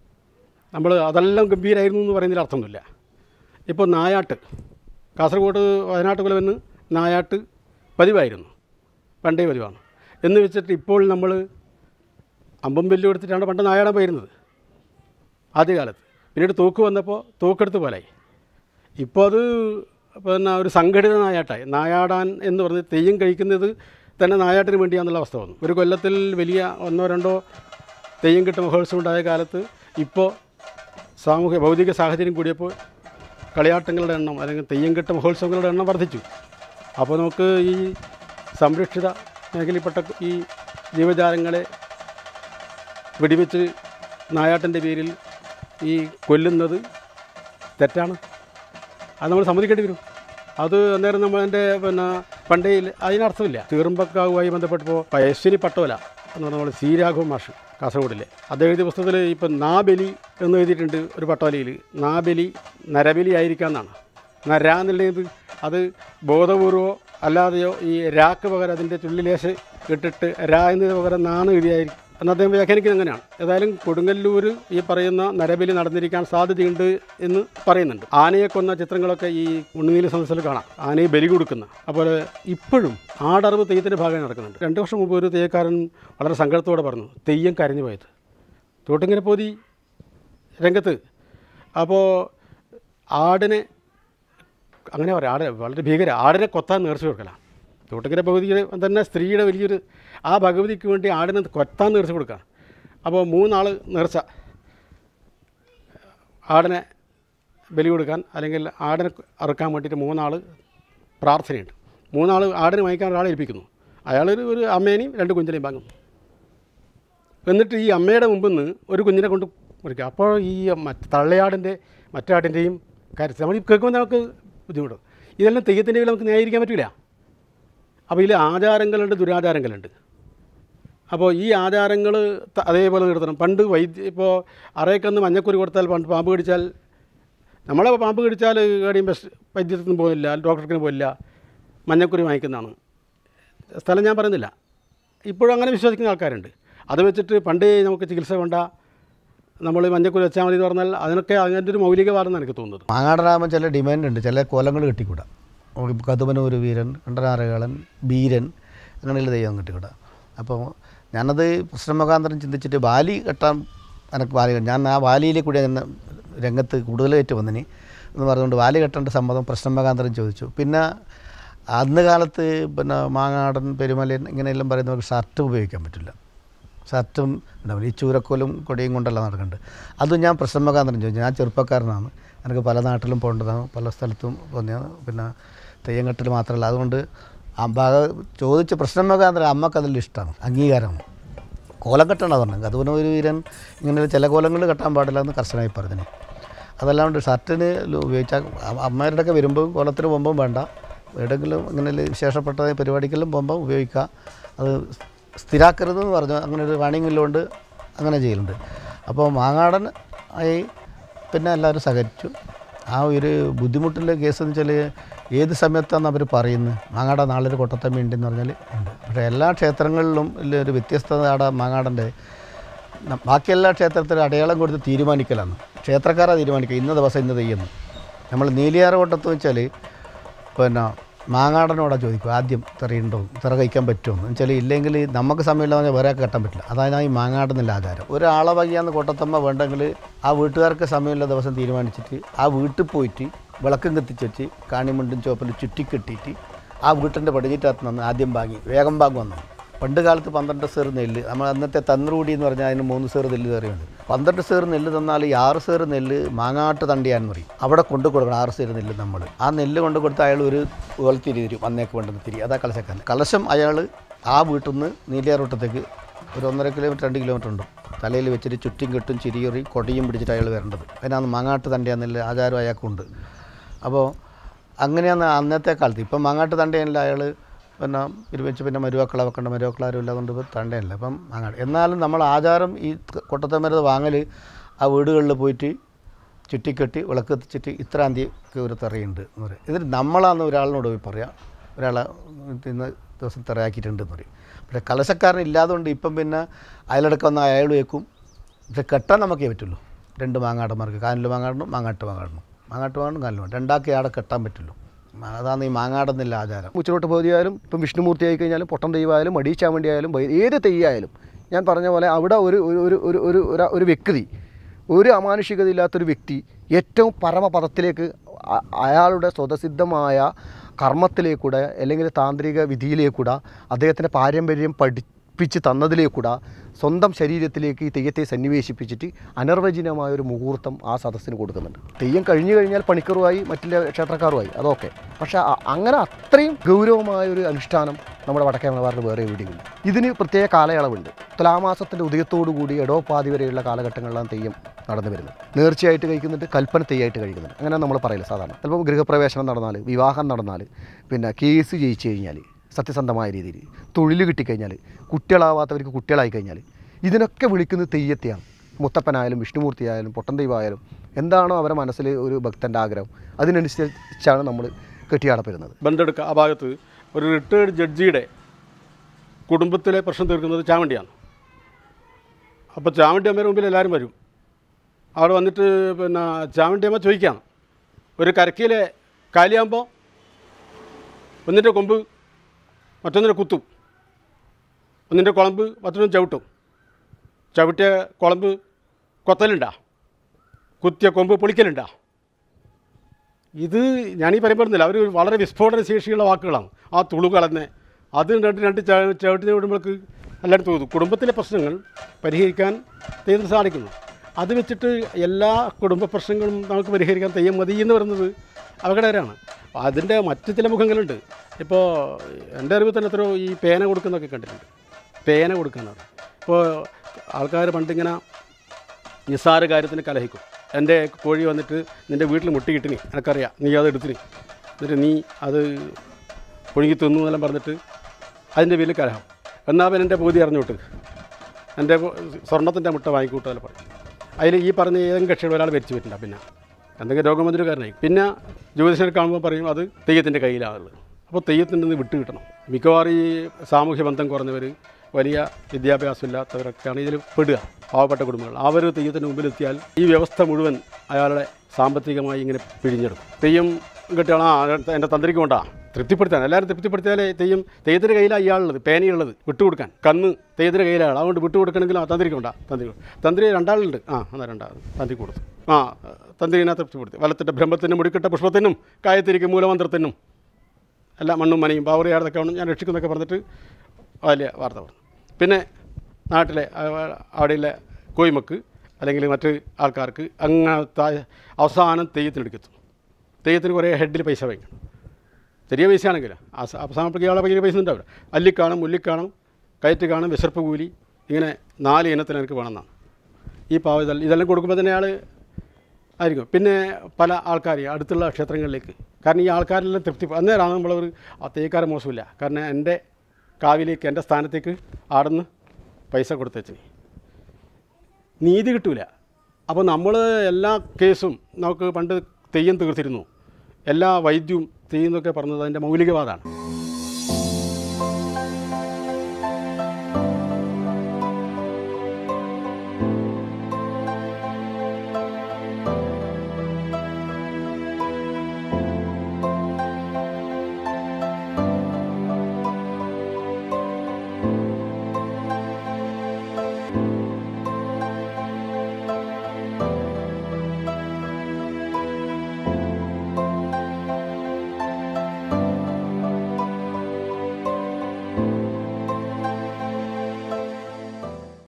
നമ്മൾ അതെല്ലാം ഗംഭീരമായിരുന്നു എന്ന് പറയുന്നതിൽ അർത്ഥമൊന്നുമില്ല ഇപ്പോൾ നായാട്ട് കാസർഗോഡ് വയനാട്ട് കുലവെന്ന് നായാട്ട് പതിവായിരുന്നു പണ്ടേ പതിവാണ് എന്ന് വെച്ചിട്ട് ഇപ്പോൾ നമ്മൾ അമ്പം വെല്ലു എടുത്തിട്ടാണ് പണ്ട് നായാടാൻ പോയിരുന്നത് ആദ്യകാലത്ത് പിന്നീട് തോക്ക് വന്നപ്പോൾ തോക്കെടുത്ത് പോലായി ഇപ്പോൾ അത് പിന്നെ ഒരു സംഘടിത നായാട്ടായി നായാടാൻ എന്ന് പറഞ്ഞ് തെയ്യം കഴിക്കുന്നത് തന്നെ നായാട്ടിന് വേണ്ടിയാണെന്നുള്ള അവസ്ഥ വന്നു ഒരു കൊല്ലത്തിൽ വലിയ ഒന്നോ രണ്ടോ തെയ്യം കെട്ട് മഹോത്സവം ഉണ്ടായ കാലത്ത് ഇപ്പോൾ സാമൂഹ്യ ഭൗതിക സാഹചര്യം കൂടിയപ്പോൾ കളിയാട്ടങ്ങളുടെ എണ്ണം അല്ലെങ്കിൽ തെയ്യം കെട്ട് മഹോത്സവങ്ങളുടെ എണ്ണം വർദ്ധിച്ചു അപ്പോൾ നമുക്ക് ഈ സംരക്ഷിത മേഖലയിൽപ്പെട്ട ഈ ജീവജാലങ്ങളെ വെടിവെച്ച് നായാട്ടിൻ്റെ പേരിൽ ഈ കൊല്ലുന്നത് തെറ്റാണ് അത് നമ്മൾ സമ്മതിക്കേണ്ടി വരും അത് അന്നേരം നമ്മളതിൻ്റെ പിന്നെ പണ്ടേ അതിനർത്ഥമില്ല തീർമ്പക്കാവുമായി ബന്ധപ്പെട്ടപ്പോൾ പയശ്ശിനി പട്ടോല എന്ന് പറഞ്ഞ നമ്മൾ സി രാഘവ മാഷ് കാസർഗോഡിലെ അദ്ദേഹം എഴുതിയ പുസ്തകത്തിൽ ഇപ്പം നാബലി എന്ന് എഴുതിയിട്ടുണ്ട് ഒരു പട്ടോലയിൽ നാബലി നരബലി ആയിരിക്കാമെന്നാണ് നര എന്നുള്ളത് അത് ബോധപൂർവമോ അല്ലാതെയോ ഈ രാക്ക് പകരം അതിൻ്റെ ചുള്ളിലേശ് ഇട്ടിട്ട് രാ എന്നതിന് പകരം നാന്ന് എഴുതിയായിരിക്കും എന്ന് അദ്ദേഹം വ്യാഖ്യാനിക്കുന്നത് അങ്ങനെയാണ് ഏതായാലും കൊടുങ്ങല്ലൂർ ഈ പറയുന്ന നരബലി നടന്നിരിക്കാൻ സാധ്യതയുണ്ട് എന്ന് പറയുന്നുണ്ട് ആനയെ കൊന്ന ചിത്രങ്ങളൊക്കെ ഈ ഉണ്ണുനീല സദസ്സിൽ കാണാം ആനയെ ബലി കൊടുക്കുന്ന അതുപോലെ ഇപ്പോഴും ആടറിവ് തെയ്യത്തിൻ്റെ ഭാഗമായി നടക്കുന്നുണ്ട് രണ്ട് വർഷം മുമ്പ് ഒരു തെയ്യക്കാരൻ വളരെ സങ്കടത്തോടെ പറഞ്ഞു തെയ്യം കരഞ്ഞു പോയത് തോട്ടിങ്ങനെ പോതി രംഗത്ത് അപ്പോൾ ആടിനെ അങ്ങനെ പറയാം ആട് വളരെ ഭീകര ആടിനെ കൊത്താൻ നേർച്ച കൊടുക്കലാണ് തോട്ടക്കര ഭഗവതിയുടെ തന്നെ സ്ത്രീയുടെ വലിയൊരു ആ ഭഗവതിക്ക് വേണ്ടി ആടിനെ കൊത്താൻ നേർച്ച കൊടുക്കുകയാണ് അപ്പോൾ മൂന്നാൾ നേർച്ച ആടിനെ ബലി കൊടുക്കാൻ അല്ലെങ്കിൽ ആടിനെ അറുക്കാൻ വേണ്ടിയിട്ട് മൂന്നാൾ പ്രാർത്ഥനയുണ്ട് മൂന്നാൾ ആടിനെ വാങ്ങിക്കാൻ ഒരാളെ ഏൽപ്പിക്കുന്നു അയാൾ ഒരു ഒരു അമ്മേനെയും രണ്ട് കുഞ്ഞിനെയും വാങ്ങുന്നു എന്നിട്ട് ഈ അമ്മയുടെ മുമ്പിൽ നിന്ന് ഒരു കുഞ്ഞിനെ കൊണ്ട് മുറിക്കുക അപ്പോൾ ഈ മറ്റ് തള്ളയാടിൻ്റെ മറ്റാടിൻ്റെയും കാര്യത്തിൽ നമ്മൾ ഈ കേൾക്കുമ്പോൾ നമുക്ക് ബുദ്ധിമുട്ട് ഇതെല്ലാം തെയ്യത്തിൻ്റെ പേരിൽ നമുക്ക് ന്യായീകരിക്കാൻ പറ്റില്ല അപ്പോൾ ഇതിൽ ആചാരങ്ങളുണ്ട് ദുരാചാരങ്ങളുണ്ട് അപ്പോൾ ഈ ആചാരങ്ങൾ അതേപോലെ നിർത്തണം പണ്ട് വൈദ്യ ഇപ്പോൾ അറേക്കന്ന് മഞ്ഞക്കുരി കൊടുത്താൽ പണ്ട് പാമ്പ് കടിച്ചാൽ നമ്മളെ പാമ്പ് കടിച്ചാൽ എവിടെയും ബെസ്റ്റ് വൈദ്യത്തിന് പോകില്ല ഡോക്ടർക്ക് പോകില്ല മഞ്ഞക്കുരി വാങ്ങിക്കുന്നതാണ് സ്ഥലം ഞാൻ പറയുന്നില്ല ഇപ്പോഴും അങ്ങനെ വിശ്വസിക്കുന്ന ആൾക്കാരുണ്ട് അത് വെച്ചിട്ട് പണ്ടേ നമുക്ക് ചികിത്സ വേണ്ട നമ്മൾ മഞ്ഞക്കുരി വെച്ചാൽ മതി എന്ന് പറഞ്ഞാൽ അതിനൊക്കെ അതിൻ്റെ ഒരു മൗലികവാദമെന്ന് എനിക്ക് തോന്നുന്നത് മാങ്ങാടനാകുമ്പോൾ ചില ഡിമാൻഡ് ഉണ്ട് ചില കോലങ്ങൾ കിട്ടിക്കൂടാ നമുക്ക് കതുമനൂർ വീരൻ കണ്ടനാറകളൻ ബീരൻ അങ്ങനെയുള്ള ദൈവം കിട്ടിക്കൂടാ അപ്പോൾ ഞാനത് പ്രശ്നമുഖാന്തരം ചിന്തിച്ചിട്ട് ബാലി കെട്ടാൻ എനിക്ക് ബാലി കെട്ടാൻ- ഞാൻ ആ ബാലിയിലെ കൂടി അങ്ങനെ രംഗത്ത് കൂടുതലായിട്ട് വന്നിനി എന്ന് പറഞ്ഞുകൊണ്ട് ബാലി കെട്ടേണ്ട സമ്മതം പ്രശ്നമുഖാന്തരം ചോദിച്ചു പിന്നെ അന്ന് കാലത്ത് പിന്നെ മാങ്ങാടൻ പെരുമലൻ ഇങ്ങനെയെല്ലാം പറയുന്നവർക്ക് ഷർട്ട് ഉപയോഗിക്കാൻ പറ്റില്ല ഷർട്ടും ഉണ്ടാവില്ല ഈ ചൂരക്കോലും കൊടിയും കൊണ്ടല്ല നടക്കുന്നുണ്ട് അതും ഞാൻ പ്രശ്നമുഖാന്തരം ചോദിച്ചു ഞാൻ ചെറുപ്പക്കാരനാണ് എനിക്ക് പല നാട്ടിലും പോകേണ്ടതാണ് പല സ്ഥലത്തും പോന്നെയാണ് പിന്നെ തെയ്യംകെട്ടിൽ മാത്രമല്ല അതുകൊണ്ട് ആ ഭാഗ ചോദിച്ച പ്രശ്നമുഖാന്തരം അമ്മക്ക് അതിൽ ഇഷ്ടമാണ് അംഗീകാരമാണ് കോലം കെട്ടണം പറഞ്ഞത് അതുപോലെ ഒരു വീരൻ ഇങ്ങനെ ചില കോലങ്ങൾ കെട്ടാൻ പാടില്ല എന്ന് കർശനമായി പറഞ്ഞു അതല്ലാണ്ട് ഷർട്ടിന് ഉപയോഗിച്ചാൽ അമ്മമാരുടെയൊക്കെ വരുമ്പോൾ കോലത്തിന് പോകുമ്പോൾ വേണ്ട എവിടെയെങ്കിലും ഇങ്ങനെ വിശേഷപ്പെട്ട പരിപാടിക്കെല്ലാം പോകുമ്പോൾ ഉപയോഗിക്കുക അത് സ്ഥിരാക്കരുതെന്ന് പറഞ്ഞു അങ്ങനെ ഒരു വാണിങ്ങില്ലോണ്ട് അങ്ങനെ ചെയ്യലുണ്ട് അപ്പോൾ മാങ്ങാടൻ ആയി പിന്നെ എല്ലാവരും സഹകരിച്ചു ആ ഒരു ബുദ്ധിമുട്ടിൻ്റെ കേസ് എന്ന് വെച്ചാൽ ഏത് സമയത്താണ് അവർ പറയുന്നത് മാങ്ങാട നാളെ ഒരു കൊട്ടത്തമ്മ ഉണ്ടെന്ന് പറഞ്ഞാൽ ഉണ്ട് പക്ഷേ എല്ലാ ക്ഷേത്രങ്ങളിലും ഇല്ല ഒരു വ്യത്യസ്തത ആടെ മാങ്ങാടൻ്റെ ന- ബാക്കി എല്ലാ ക്ഷേത്രത്തിലും അടയാളം കൊടുത്ത് തീരുമാനിക്കലാണ് ക്ഷേത്രക്കാരാ തീരുമാനിക്കുക ഇന്ന ദിവസം ഇന്ന് തെയ്യുന്നു നമ്മൾ നീലിയാറ് കൊട്ടത്ത് വെച്ചാൽ പിന്നെ മാങ്ങാടനോടാ ചോദിക്കും ആദ്യം തെറിയുണ്ടോ തെറ കഴിക്കാൻ പറ്റുമോ എന്ന് വെച്ചാൽ ഇല്ലെങ്കിൽ നമുക്ക് സമയമില്ല പറഞ്ഞാൽ വേറെ ആൾക്ക് കെട്ടാൻ പറ്റില്ല അതാണ് ഈ മാങ്ങാടുന്നില്ല ആചാരം ഒരാളെ വയ്യാന്ന് കൊട്ടത്തമ്മ വേണ്ടെങ്കിൽ ആ വീട്ടുകാർക്ക് സമയമുള്ള ദിവസം തീരുമാനിച്ചിട്ട് ആ വീട്ടിൽ പോയിട്ട് വിളക്കും കത്തിച്ച് വെച്ച് കാണിമുണ്ടും ചോപ്പലും ചുറ്റിക്കെട്ടിയിട്ട് ആ വീട്ടിൻ്റെ പടിഞ്ഞിറ്റകത്ത് നിന്ന് ആദ്യം വാങ്ങി വേഗം വാങ്ങും വന്നു പണ്ട് കാലത്ത് പന്ത്രണ്ട് സേർ നെല്ല് നമ്മൾ അന്നത്തെ തന്നൂടി എന്ന് പറഞ്ഞാൽ അതിന് മൂന്ന് സേർ നെല്ല് കയറിയുണ്ട് പന്ത്രണ്ട് സേർ നെല്ല് തന്നാൽ ഈ ആറ് സേർ നെല്ല് മാങ്ങാട്ട് തണ്ടിയാന്ന് പറയും അവിടെ കൊണ്ടു കൊടുക്കണം ആറ് സേർ നെല്ല് നമ്മൾ ആ നെല്ല് കൊണ്ട് കൊടുത്ത് അയാൾ ഒരു തിരി തരും അന്നേക്ക് വേണ്ടുന്ന തിരി അതാ കലശക്കാരൻ കലശം അയാൾ ആ വീട്ടിൽ നിന്ന് നീലിയാറോട്ടത്തേക്ക് ഒരു ഒന്നര കിലോമീറ്റർ രണ്ട് കിലോമീറ്റർ ഉണ്ട് തലയിൽ വെച്ചിട്ട് ചുറ്റും കെട്ടും ചിരിയൊറി കൊടിയും പിടിച്ചിട്ട് അയാൾ വരേണ്ടത് അതിനാണ് മാങ്ങാട്ട് തണ്ടിയാന്നില്ല ആചാരം അയാൾക്കുണ്ട് അപ്പോൾ അങ്ങനെയാണ് അന്നത്തെ കാലത്ത് ഇപ്പം മാങ്ങാട്ട് തണ്ടയല്ല അയാൾ പിന്നെ ഇരുവച്ച് പിന്നെ മരുവാക്കള വെക്കേണ്ട മരുവാക്കളാരും ഇല്ല അതുകൊണ്ട് ഇപ്പോൾ തണ്ടയല്ല അപ്പം മാങ്ങാട് എന്നാലും നമ്മൾ ആചാരം ഈ കൊട്ടത്തമരുത് വാങ്ങൽ ആ വീടുകളിൽ പോയിട്ട് ചുറ്റിക്കെട്ടി വിളക്ക് എത്തിച്ചിട്ട് ഇത്രാം തീയതി ഒരു തെറയുണ്ട് എന്ന് പറയും ഇതിൽ നമ്മളാന്ന് ഒരാളിനോട് പോയി പറയാം ഒരാളെ ഇന്ന് ദിവസം തെറയാക്കിയിട്ടുണ്ട് എന്ന് പറയും പക്ഷേ കലശക്കാരൻ ഇല്ലാതുകൊണ്ട് ഇപ്പം പിന്നെ അയലടക്കം വന്ന അയാൾ വെക്കും പക്ഷെ കെട്ടാൻ നമുക്കേ പറ്റുള്ളൂ രണ്ട് മാങ്ങാടന്മാർക്ക് കാനിൽ മാങ്ങാടണം മാങ്ങാട്ട് മാങ്ങാടണം മാങ്ങാട്ട് മാങ്ങണം കാനിൽ മാങ്ങണം രണ്ടാക്കി ആടെ കെട്ടാൻ പറ്റുള്ളൂ അതാണ് ഈ മാങ്ങാടെന്നില്ല ആചാരം ഉച്ചലോട്ട് ഭഗവതി ആയാലും ഇപ്പം വിഷ്ണുമൂർത്തി ആയി കഴിഞ്ഞാലും പൊട്ടൻ ദൈവമായാലും മടിച്ചാവണ്ടി ആയാലും വൈ- ഏത് തെയ്യായാലും ഞാൻ പറഞ്ഞ പോലെ അവിടെ ഒരു ഒരു ഒരു ഒരു ഒരു ഒരു- ഒരു വ്യക്തി ഒരു അമാനുഷികതയില്ലാത്തൊരു വ്യക്തി ഏറ്റവും പരമപദത്തിലേക്ക് അ- അയാളുടെ സ്വതസിദ്ധമായ കർമ്മത്തിലേക്കൂടെ അല്ലെങ്കിൽ താന്ത്രിക വിധിയിലേക്കൂടെ അദ്ദേഹത്തിൻ്റെ പാരമ്പര്യം പഠിപ്പിച്ച് തന്നതിലേക്കൂടെ സ്വന്തം ശരീരത്തിലേക്ക് ഈ തെയ്യത്തെ സന്നിവേശിപ്പിച്ചിട്ട് അനർവചനമായ ഒരു മുഹൂർത്തം ആ സദസ്സിന് കൊടുക്കുന്നുണ്ട് തെയ്യം കഴിഞ്ഞു കഴിഞ്ഞാൽ പണിക്കറുമായി മറ്റുള്ള ക്ഷേത്രക്കാരുമായി അതൊക്കെ പക്ഷേ അ- അങ്ങനെ അത്രയും ഗൗരവമായ ഒരു അനുഷ്ഠാനം നമ്മുടെ വടക്കേ മലബാറിൽ വേറെ എവിടെയുമില്ല ഇതിന് പ്രത്യേക കാലയളവുണ്ട് തുലാമാസത്തിൻ്റെ ഉദയത്തോടു കൂടി എടോപ്പാതി വരെയുള്ള കാലഘട്ടങ്ങളിലാണ് തെയ്യം നടന്നു വരുന്നത് നേർച്ചയായിട്ട് കഴിക്കുന്നുണ്ട് കൽപ്പന തെയ്യായിട്ട് കഴിക്കുന്നുണ്ട് അങ്ങനെ നമ്മൾ പറയില്ല സാധാരണ ചിലപ്പോൾ ഗൃഹപ്രവേശനം നടന്നാൽ വിവാഹം നടന്നാൽ പിന്നെ കേസ് ജയിച്ചു കഴിഞ്ഞാൽ സത്യസന്ധമായ രീതിയിൽ തൊഴിൽ കിട്ടിക്കഴിഞ്ഞാൽ കുട്ടികളാവാത്തവർക്ക് കുട്ടികളായി കഴിഞ്ഞാൽ ഇതിനൊക്കെ വിളിക്കുന്നത് തെയ്യത്തെയാണ് മുത്തപ്പനായാലും വിഷ്ണുമൂർത്തി ആയാലും പൊട്ടൻ ദൈവമായാലും എന്താണോ അവരുടെ മനസ്സിൽ ഒരു ഭക്തൻ്റെ ആഗ്രഹം അതിനനുസരിച്ചാണ് നമ്മൾ കെട്ടിയാടപ്പെടുന്നത് ബന്ധെടുക്കുക ആ ഭാഗത്ത് ഒരു റിട്ടയേർഡ് ജഡ്ജിയുടെ കുടുംബത്തിലെ പ്രശ്നം തീർക്കുന്നത് ചാവണ്ടിയാണ് അപ്പോൾ ചാവണ്ടി അമ്മയുടെ മുമ്പിൽ എല്ലാവരും വരും അവിടെ വന്നിട്ട് പിന്നെ ചാവണ്ടി അമ്മ ചോദിക്കാം ഒരു കരക്കിയിലെ കാലിയാകുമ്പോൾ ഒന്നിൻ്റെ കൊമ്പ് മറ്റൊന്നിൻ്റെ കുത്തും ഒന്നിൻ്റെ കുളമ്പ് മറ്റൊന്നും ചവിട്ടും ചവിട്ടിയ കുളമ്പ് കൊത്തലുണ്ടാ കുത്തിയ കൊമ്പ് പൊളിക്കലുണ്ടാ ഇത് ഞാനീ പറയുമ്പോഴൊന്നുമില്ല അവർ വളരെ വിസ്ഫോടന ശേഷിയുള്ള വാക്കുകളാണ് ആ തുളു കളന്ന് അത് രണ്ട് രണ്ട് ച- ചവിട്ടിന് വിടുമ്പോൾക്ക് എല്ലാവരും തോന്നും കുടുംബത്തിലെ പ്രശ്നങ്ങൾ പരിഹരിക്കാൻ ദൈവത്തിന് സാധിക്കുന്നു അത് വെച്ചിട്ട് എല്ലാ കുടുംബ പ്രശ്നങ്ങളും നമുക്ക് പരിഹരിക്കാൻ തെയ്യം മതി എന്ന് പറയുന്നത് അപകടകരമാണ് അപ്പോൾ അതിൻ്റെ മറ്റ് ചില മുഖങ്ങളുണ്ട് ഇപ്പോൾ എൻ്റെ അറിവിൽ തന്നെ എത്രയോ ഈ പേന കൊടുക്കുന്നൊക്കെ കണ്ടിട്ടുണ്ട് പേന കൊടുക്കാനാണ് ഇപ്പോൾ ആൾക്കാർ പണ്ടിങ്ങനെ നിസ്സാര കാര്യത്തിന് കലഹിക്കും എൻ്റെ കോഴി വന്നിട്ട് നിൻ്റെ വീട്ടിൽ മുട്ടി കിട്ടിനി എനിക്കറിയാം നീ അത് എടുത്തിനി എന്നിട്ട് നീ അത് പുഴുങ്ങി തിന്നു എന്നെല്ലാം പറഞ്ഞിട്ട് അതിൻ്റെ പേരിൽ കലഹം എന്നാൽ അവൻ എൻ്റെ പൂതി അറിഞ്ഞോട്ട് എൻ്റെ സ്വർണ്ണത്തിൻ്റെ മുട്ട വാങ്ങിക്കൂട്ടാലും പറയും അതിൽ ഈ പറഞ്ഞ ഏതെങ്കിലും കക്ഷിയുടെ ഒരാൾ മരിച്ചു പറ്റില്ല പിന്നെ എന്തെങ്കിലും രോഗം വന്നൊരു കാരണമായി പിന്നെ ജ്യോതിഷനെ കാണുമ്പോൾ പറയും അത് തെയ്യത്തിൻ്റെ കയ്യിലാണുള്ളത് അപ്പോൾ തെയ്യത്തിൻ്റെ നിന്ന് വിട്ട് കിട്ടണം മിക്കവാറും ഈ സാമൂഹ്യ ബന്ധം കുറഞ്ഞവർ വലിയ വിദ്യാഭ്യാസമില്ലാത്തവരൊക്കെയാണ് ഇതിൽ പെടുക പാവപ്പെട്ട കുടുംബങ്ങൾ അവർ തെയ്യത്തിന് മുമ്പിലെത്തിയാൽ ഈ വ്യവസ്ഥ മുഴുവൻ അയാളുടെ സാമ്പത്തികമായി ഇങ്ങനെ പിഴിഞ്ഞെടുക്കും തെയ്യം കിട്ടുകയാണ് ആ എൻ്റെ തന്ത്രിക്ക് കൊണ്ടാ തൃപ്തിപ്പെടുത്താൻ എല്ലാവരും തൃപ്തിപ്പെടുത്തിയാലേ തെയ്യം തെയ്യത്തിൻ്റെ കയ്യിലാണ് ഇയാളുള്ളത് പേനയുള്ളത് വിട്ടുകൊടുക്കാൻ കന്ന് തെയ്യത്തിൻ്റെ കയ്യിലാണ് അതുകൊണ്ട് വിട്ടുകൊടുക്കണമെങ്കിൽ ആ തന്ത്രിക്ക് കൊണ്ടാ തന്ത്രി തന്ത്രി രണ്ടാളുണ്ട് ആ എന്നാൽ രണ്ടാൾ തന്ത്രി കൊടുത്തു ആ തന്ത്രിനെ തൃപ്തിപ്പെടുത്തി വലത്തിൻ്റെ ബ്രഹ്മത്തിനും മുടിക്കിട്ട പുഷ്പത്തിനും കായത്തിരിക്കും മൂലമന്ത്രത്തിനും എല്ലാ മണ്ണും മനയും പാവറിയാടത്തൊക്കെ ആണ് ഞാൻ രക്ഷിക്കുന്നൊക്കെ പറഞ്ഞിട്ട് വലിയ വാർത്ത പറഞ്ഞു പിന്നെ നാട്ടിലെ ആ, അവിടെയുള്ള കോയിമക്ക് അല്ലെങ്കിൽ മറ്റ് ആൾക്കാർക്ക് അങ്ങനത്തെ അവസാനം തെയ്യത്തിനെടുക്കെത്തും തെയ്യത്തിന് കുറേ ഹെഡിൽ പൈസ വാങ്ങിക്കണം ചെറിയ പൈസയാണെങ്കിൽ അവസാനപ്പോഴേക്ക് ഇയാളെ ഭയങ്കര പൈസ ഉണ്ടാവില്ല അല്ലിക്കാണം മുല്ലിക്കാണം കയറ്റ് കാണും വിശർപ്പ് കൂലി ഇങ്ങനെ നാല് ഇനത്തിന് എനിക്ക് വേണമെന്നാണ് ഈ പാവ ഇതെല്ലാം ഇതെല്ലാം കൊടുക്കുമ്പോൾ തന്നെ അയാൾ ആയിരിക്കും പിന്നെ പല ആൾക്കാർ അടുത്തുള്ള ക്ഷേത്രങ്ങളിലേക്ക് കാരണം ഈ ആൾക്കാരെല്ലാം തൃപ്തി അന്നേരമാണ് നമ്മളൊരു ആ തേക്കാരെ മോശമില്ല കാരണം എൻ്റെ കാവിലേക്ക് എൻ്റെ സ്ഥാനത്തേക്ക് ആടുന്ന് പൈസ കൊടുത്തേച്ചു നീതി കിട്ടൂല അപ്പോൾ നമ്മൾ എല്ലാ കേസും നമുക്ക് പണ്ട് തെയ്യം തീർത്തിരുന്നു എല്ലാ വൈദ്യവും തെയ്യം എന്നൊക്കെ പറഞ്ഞത് അതിൻ്റെ മൗലികവാദമാണ്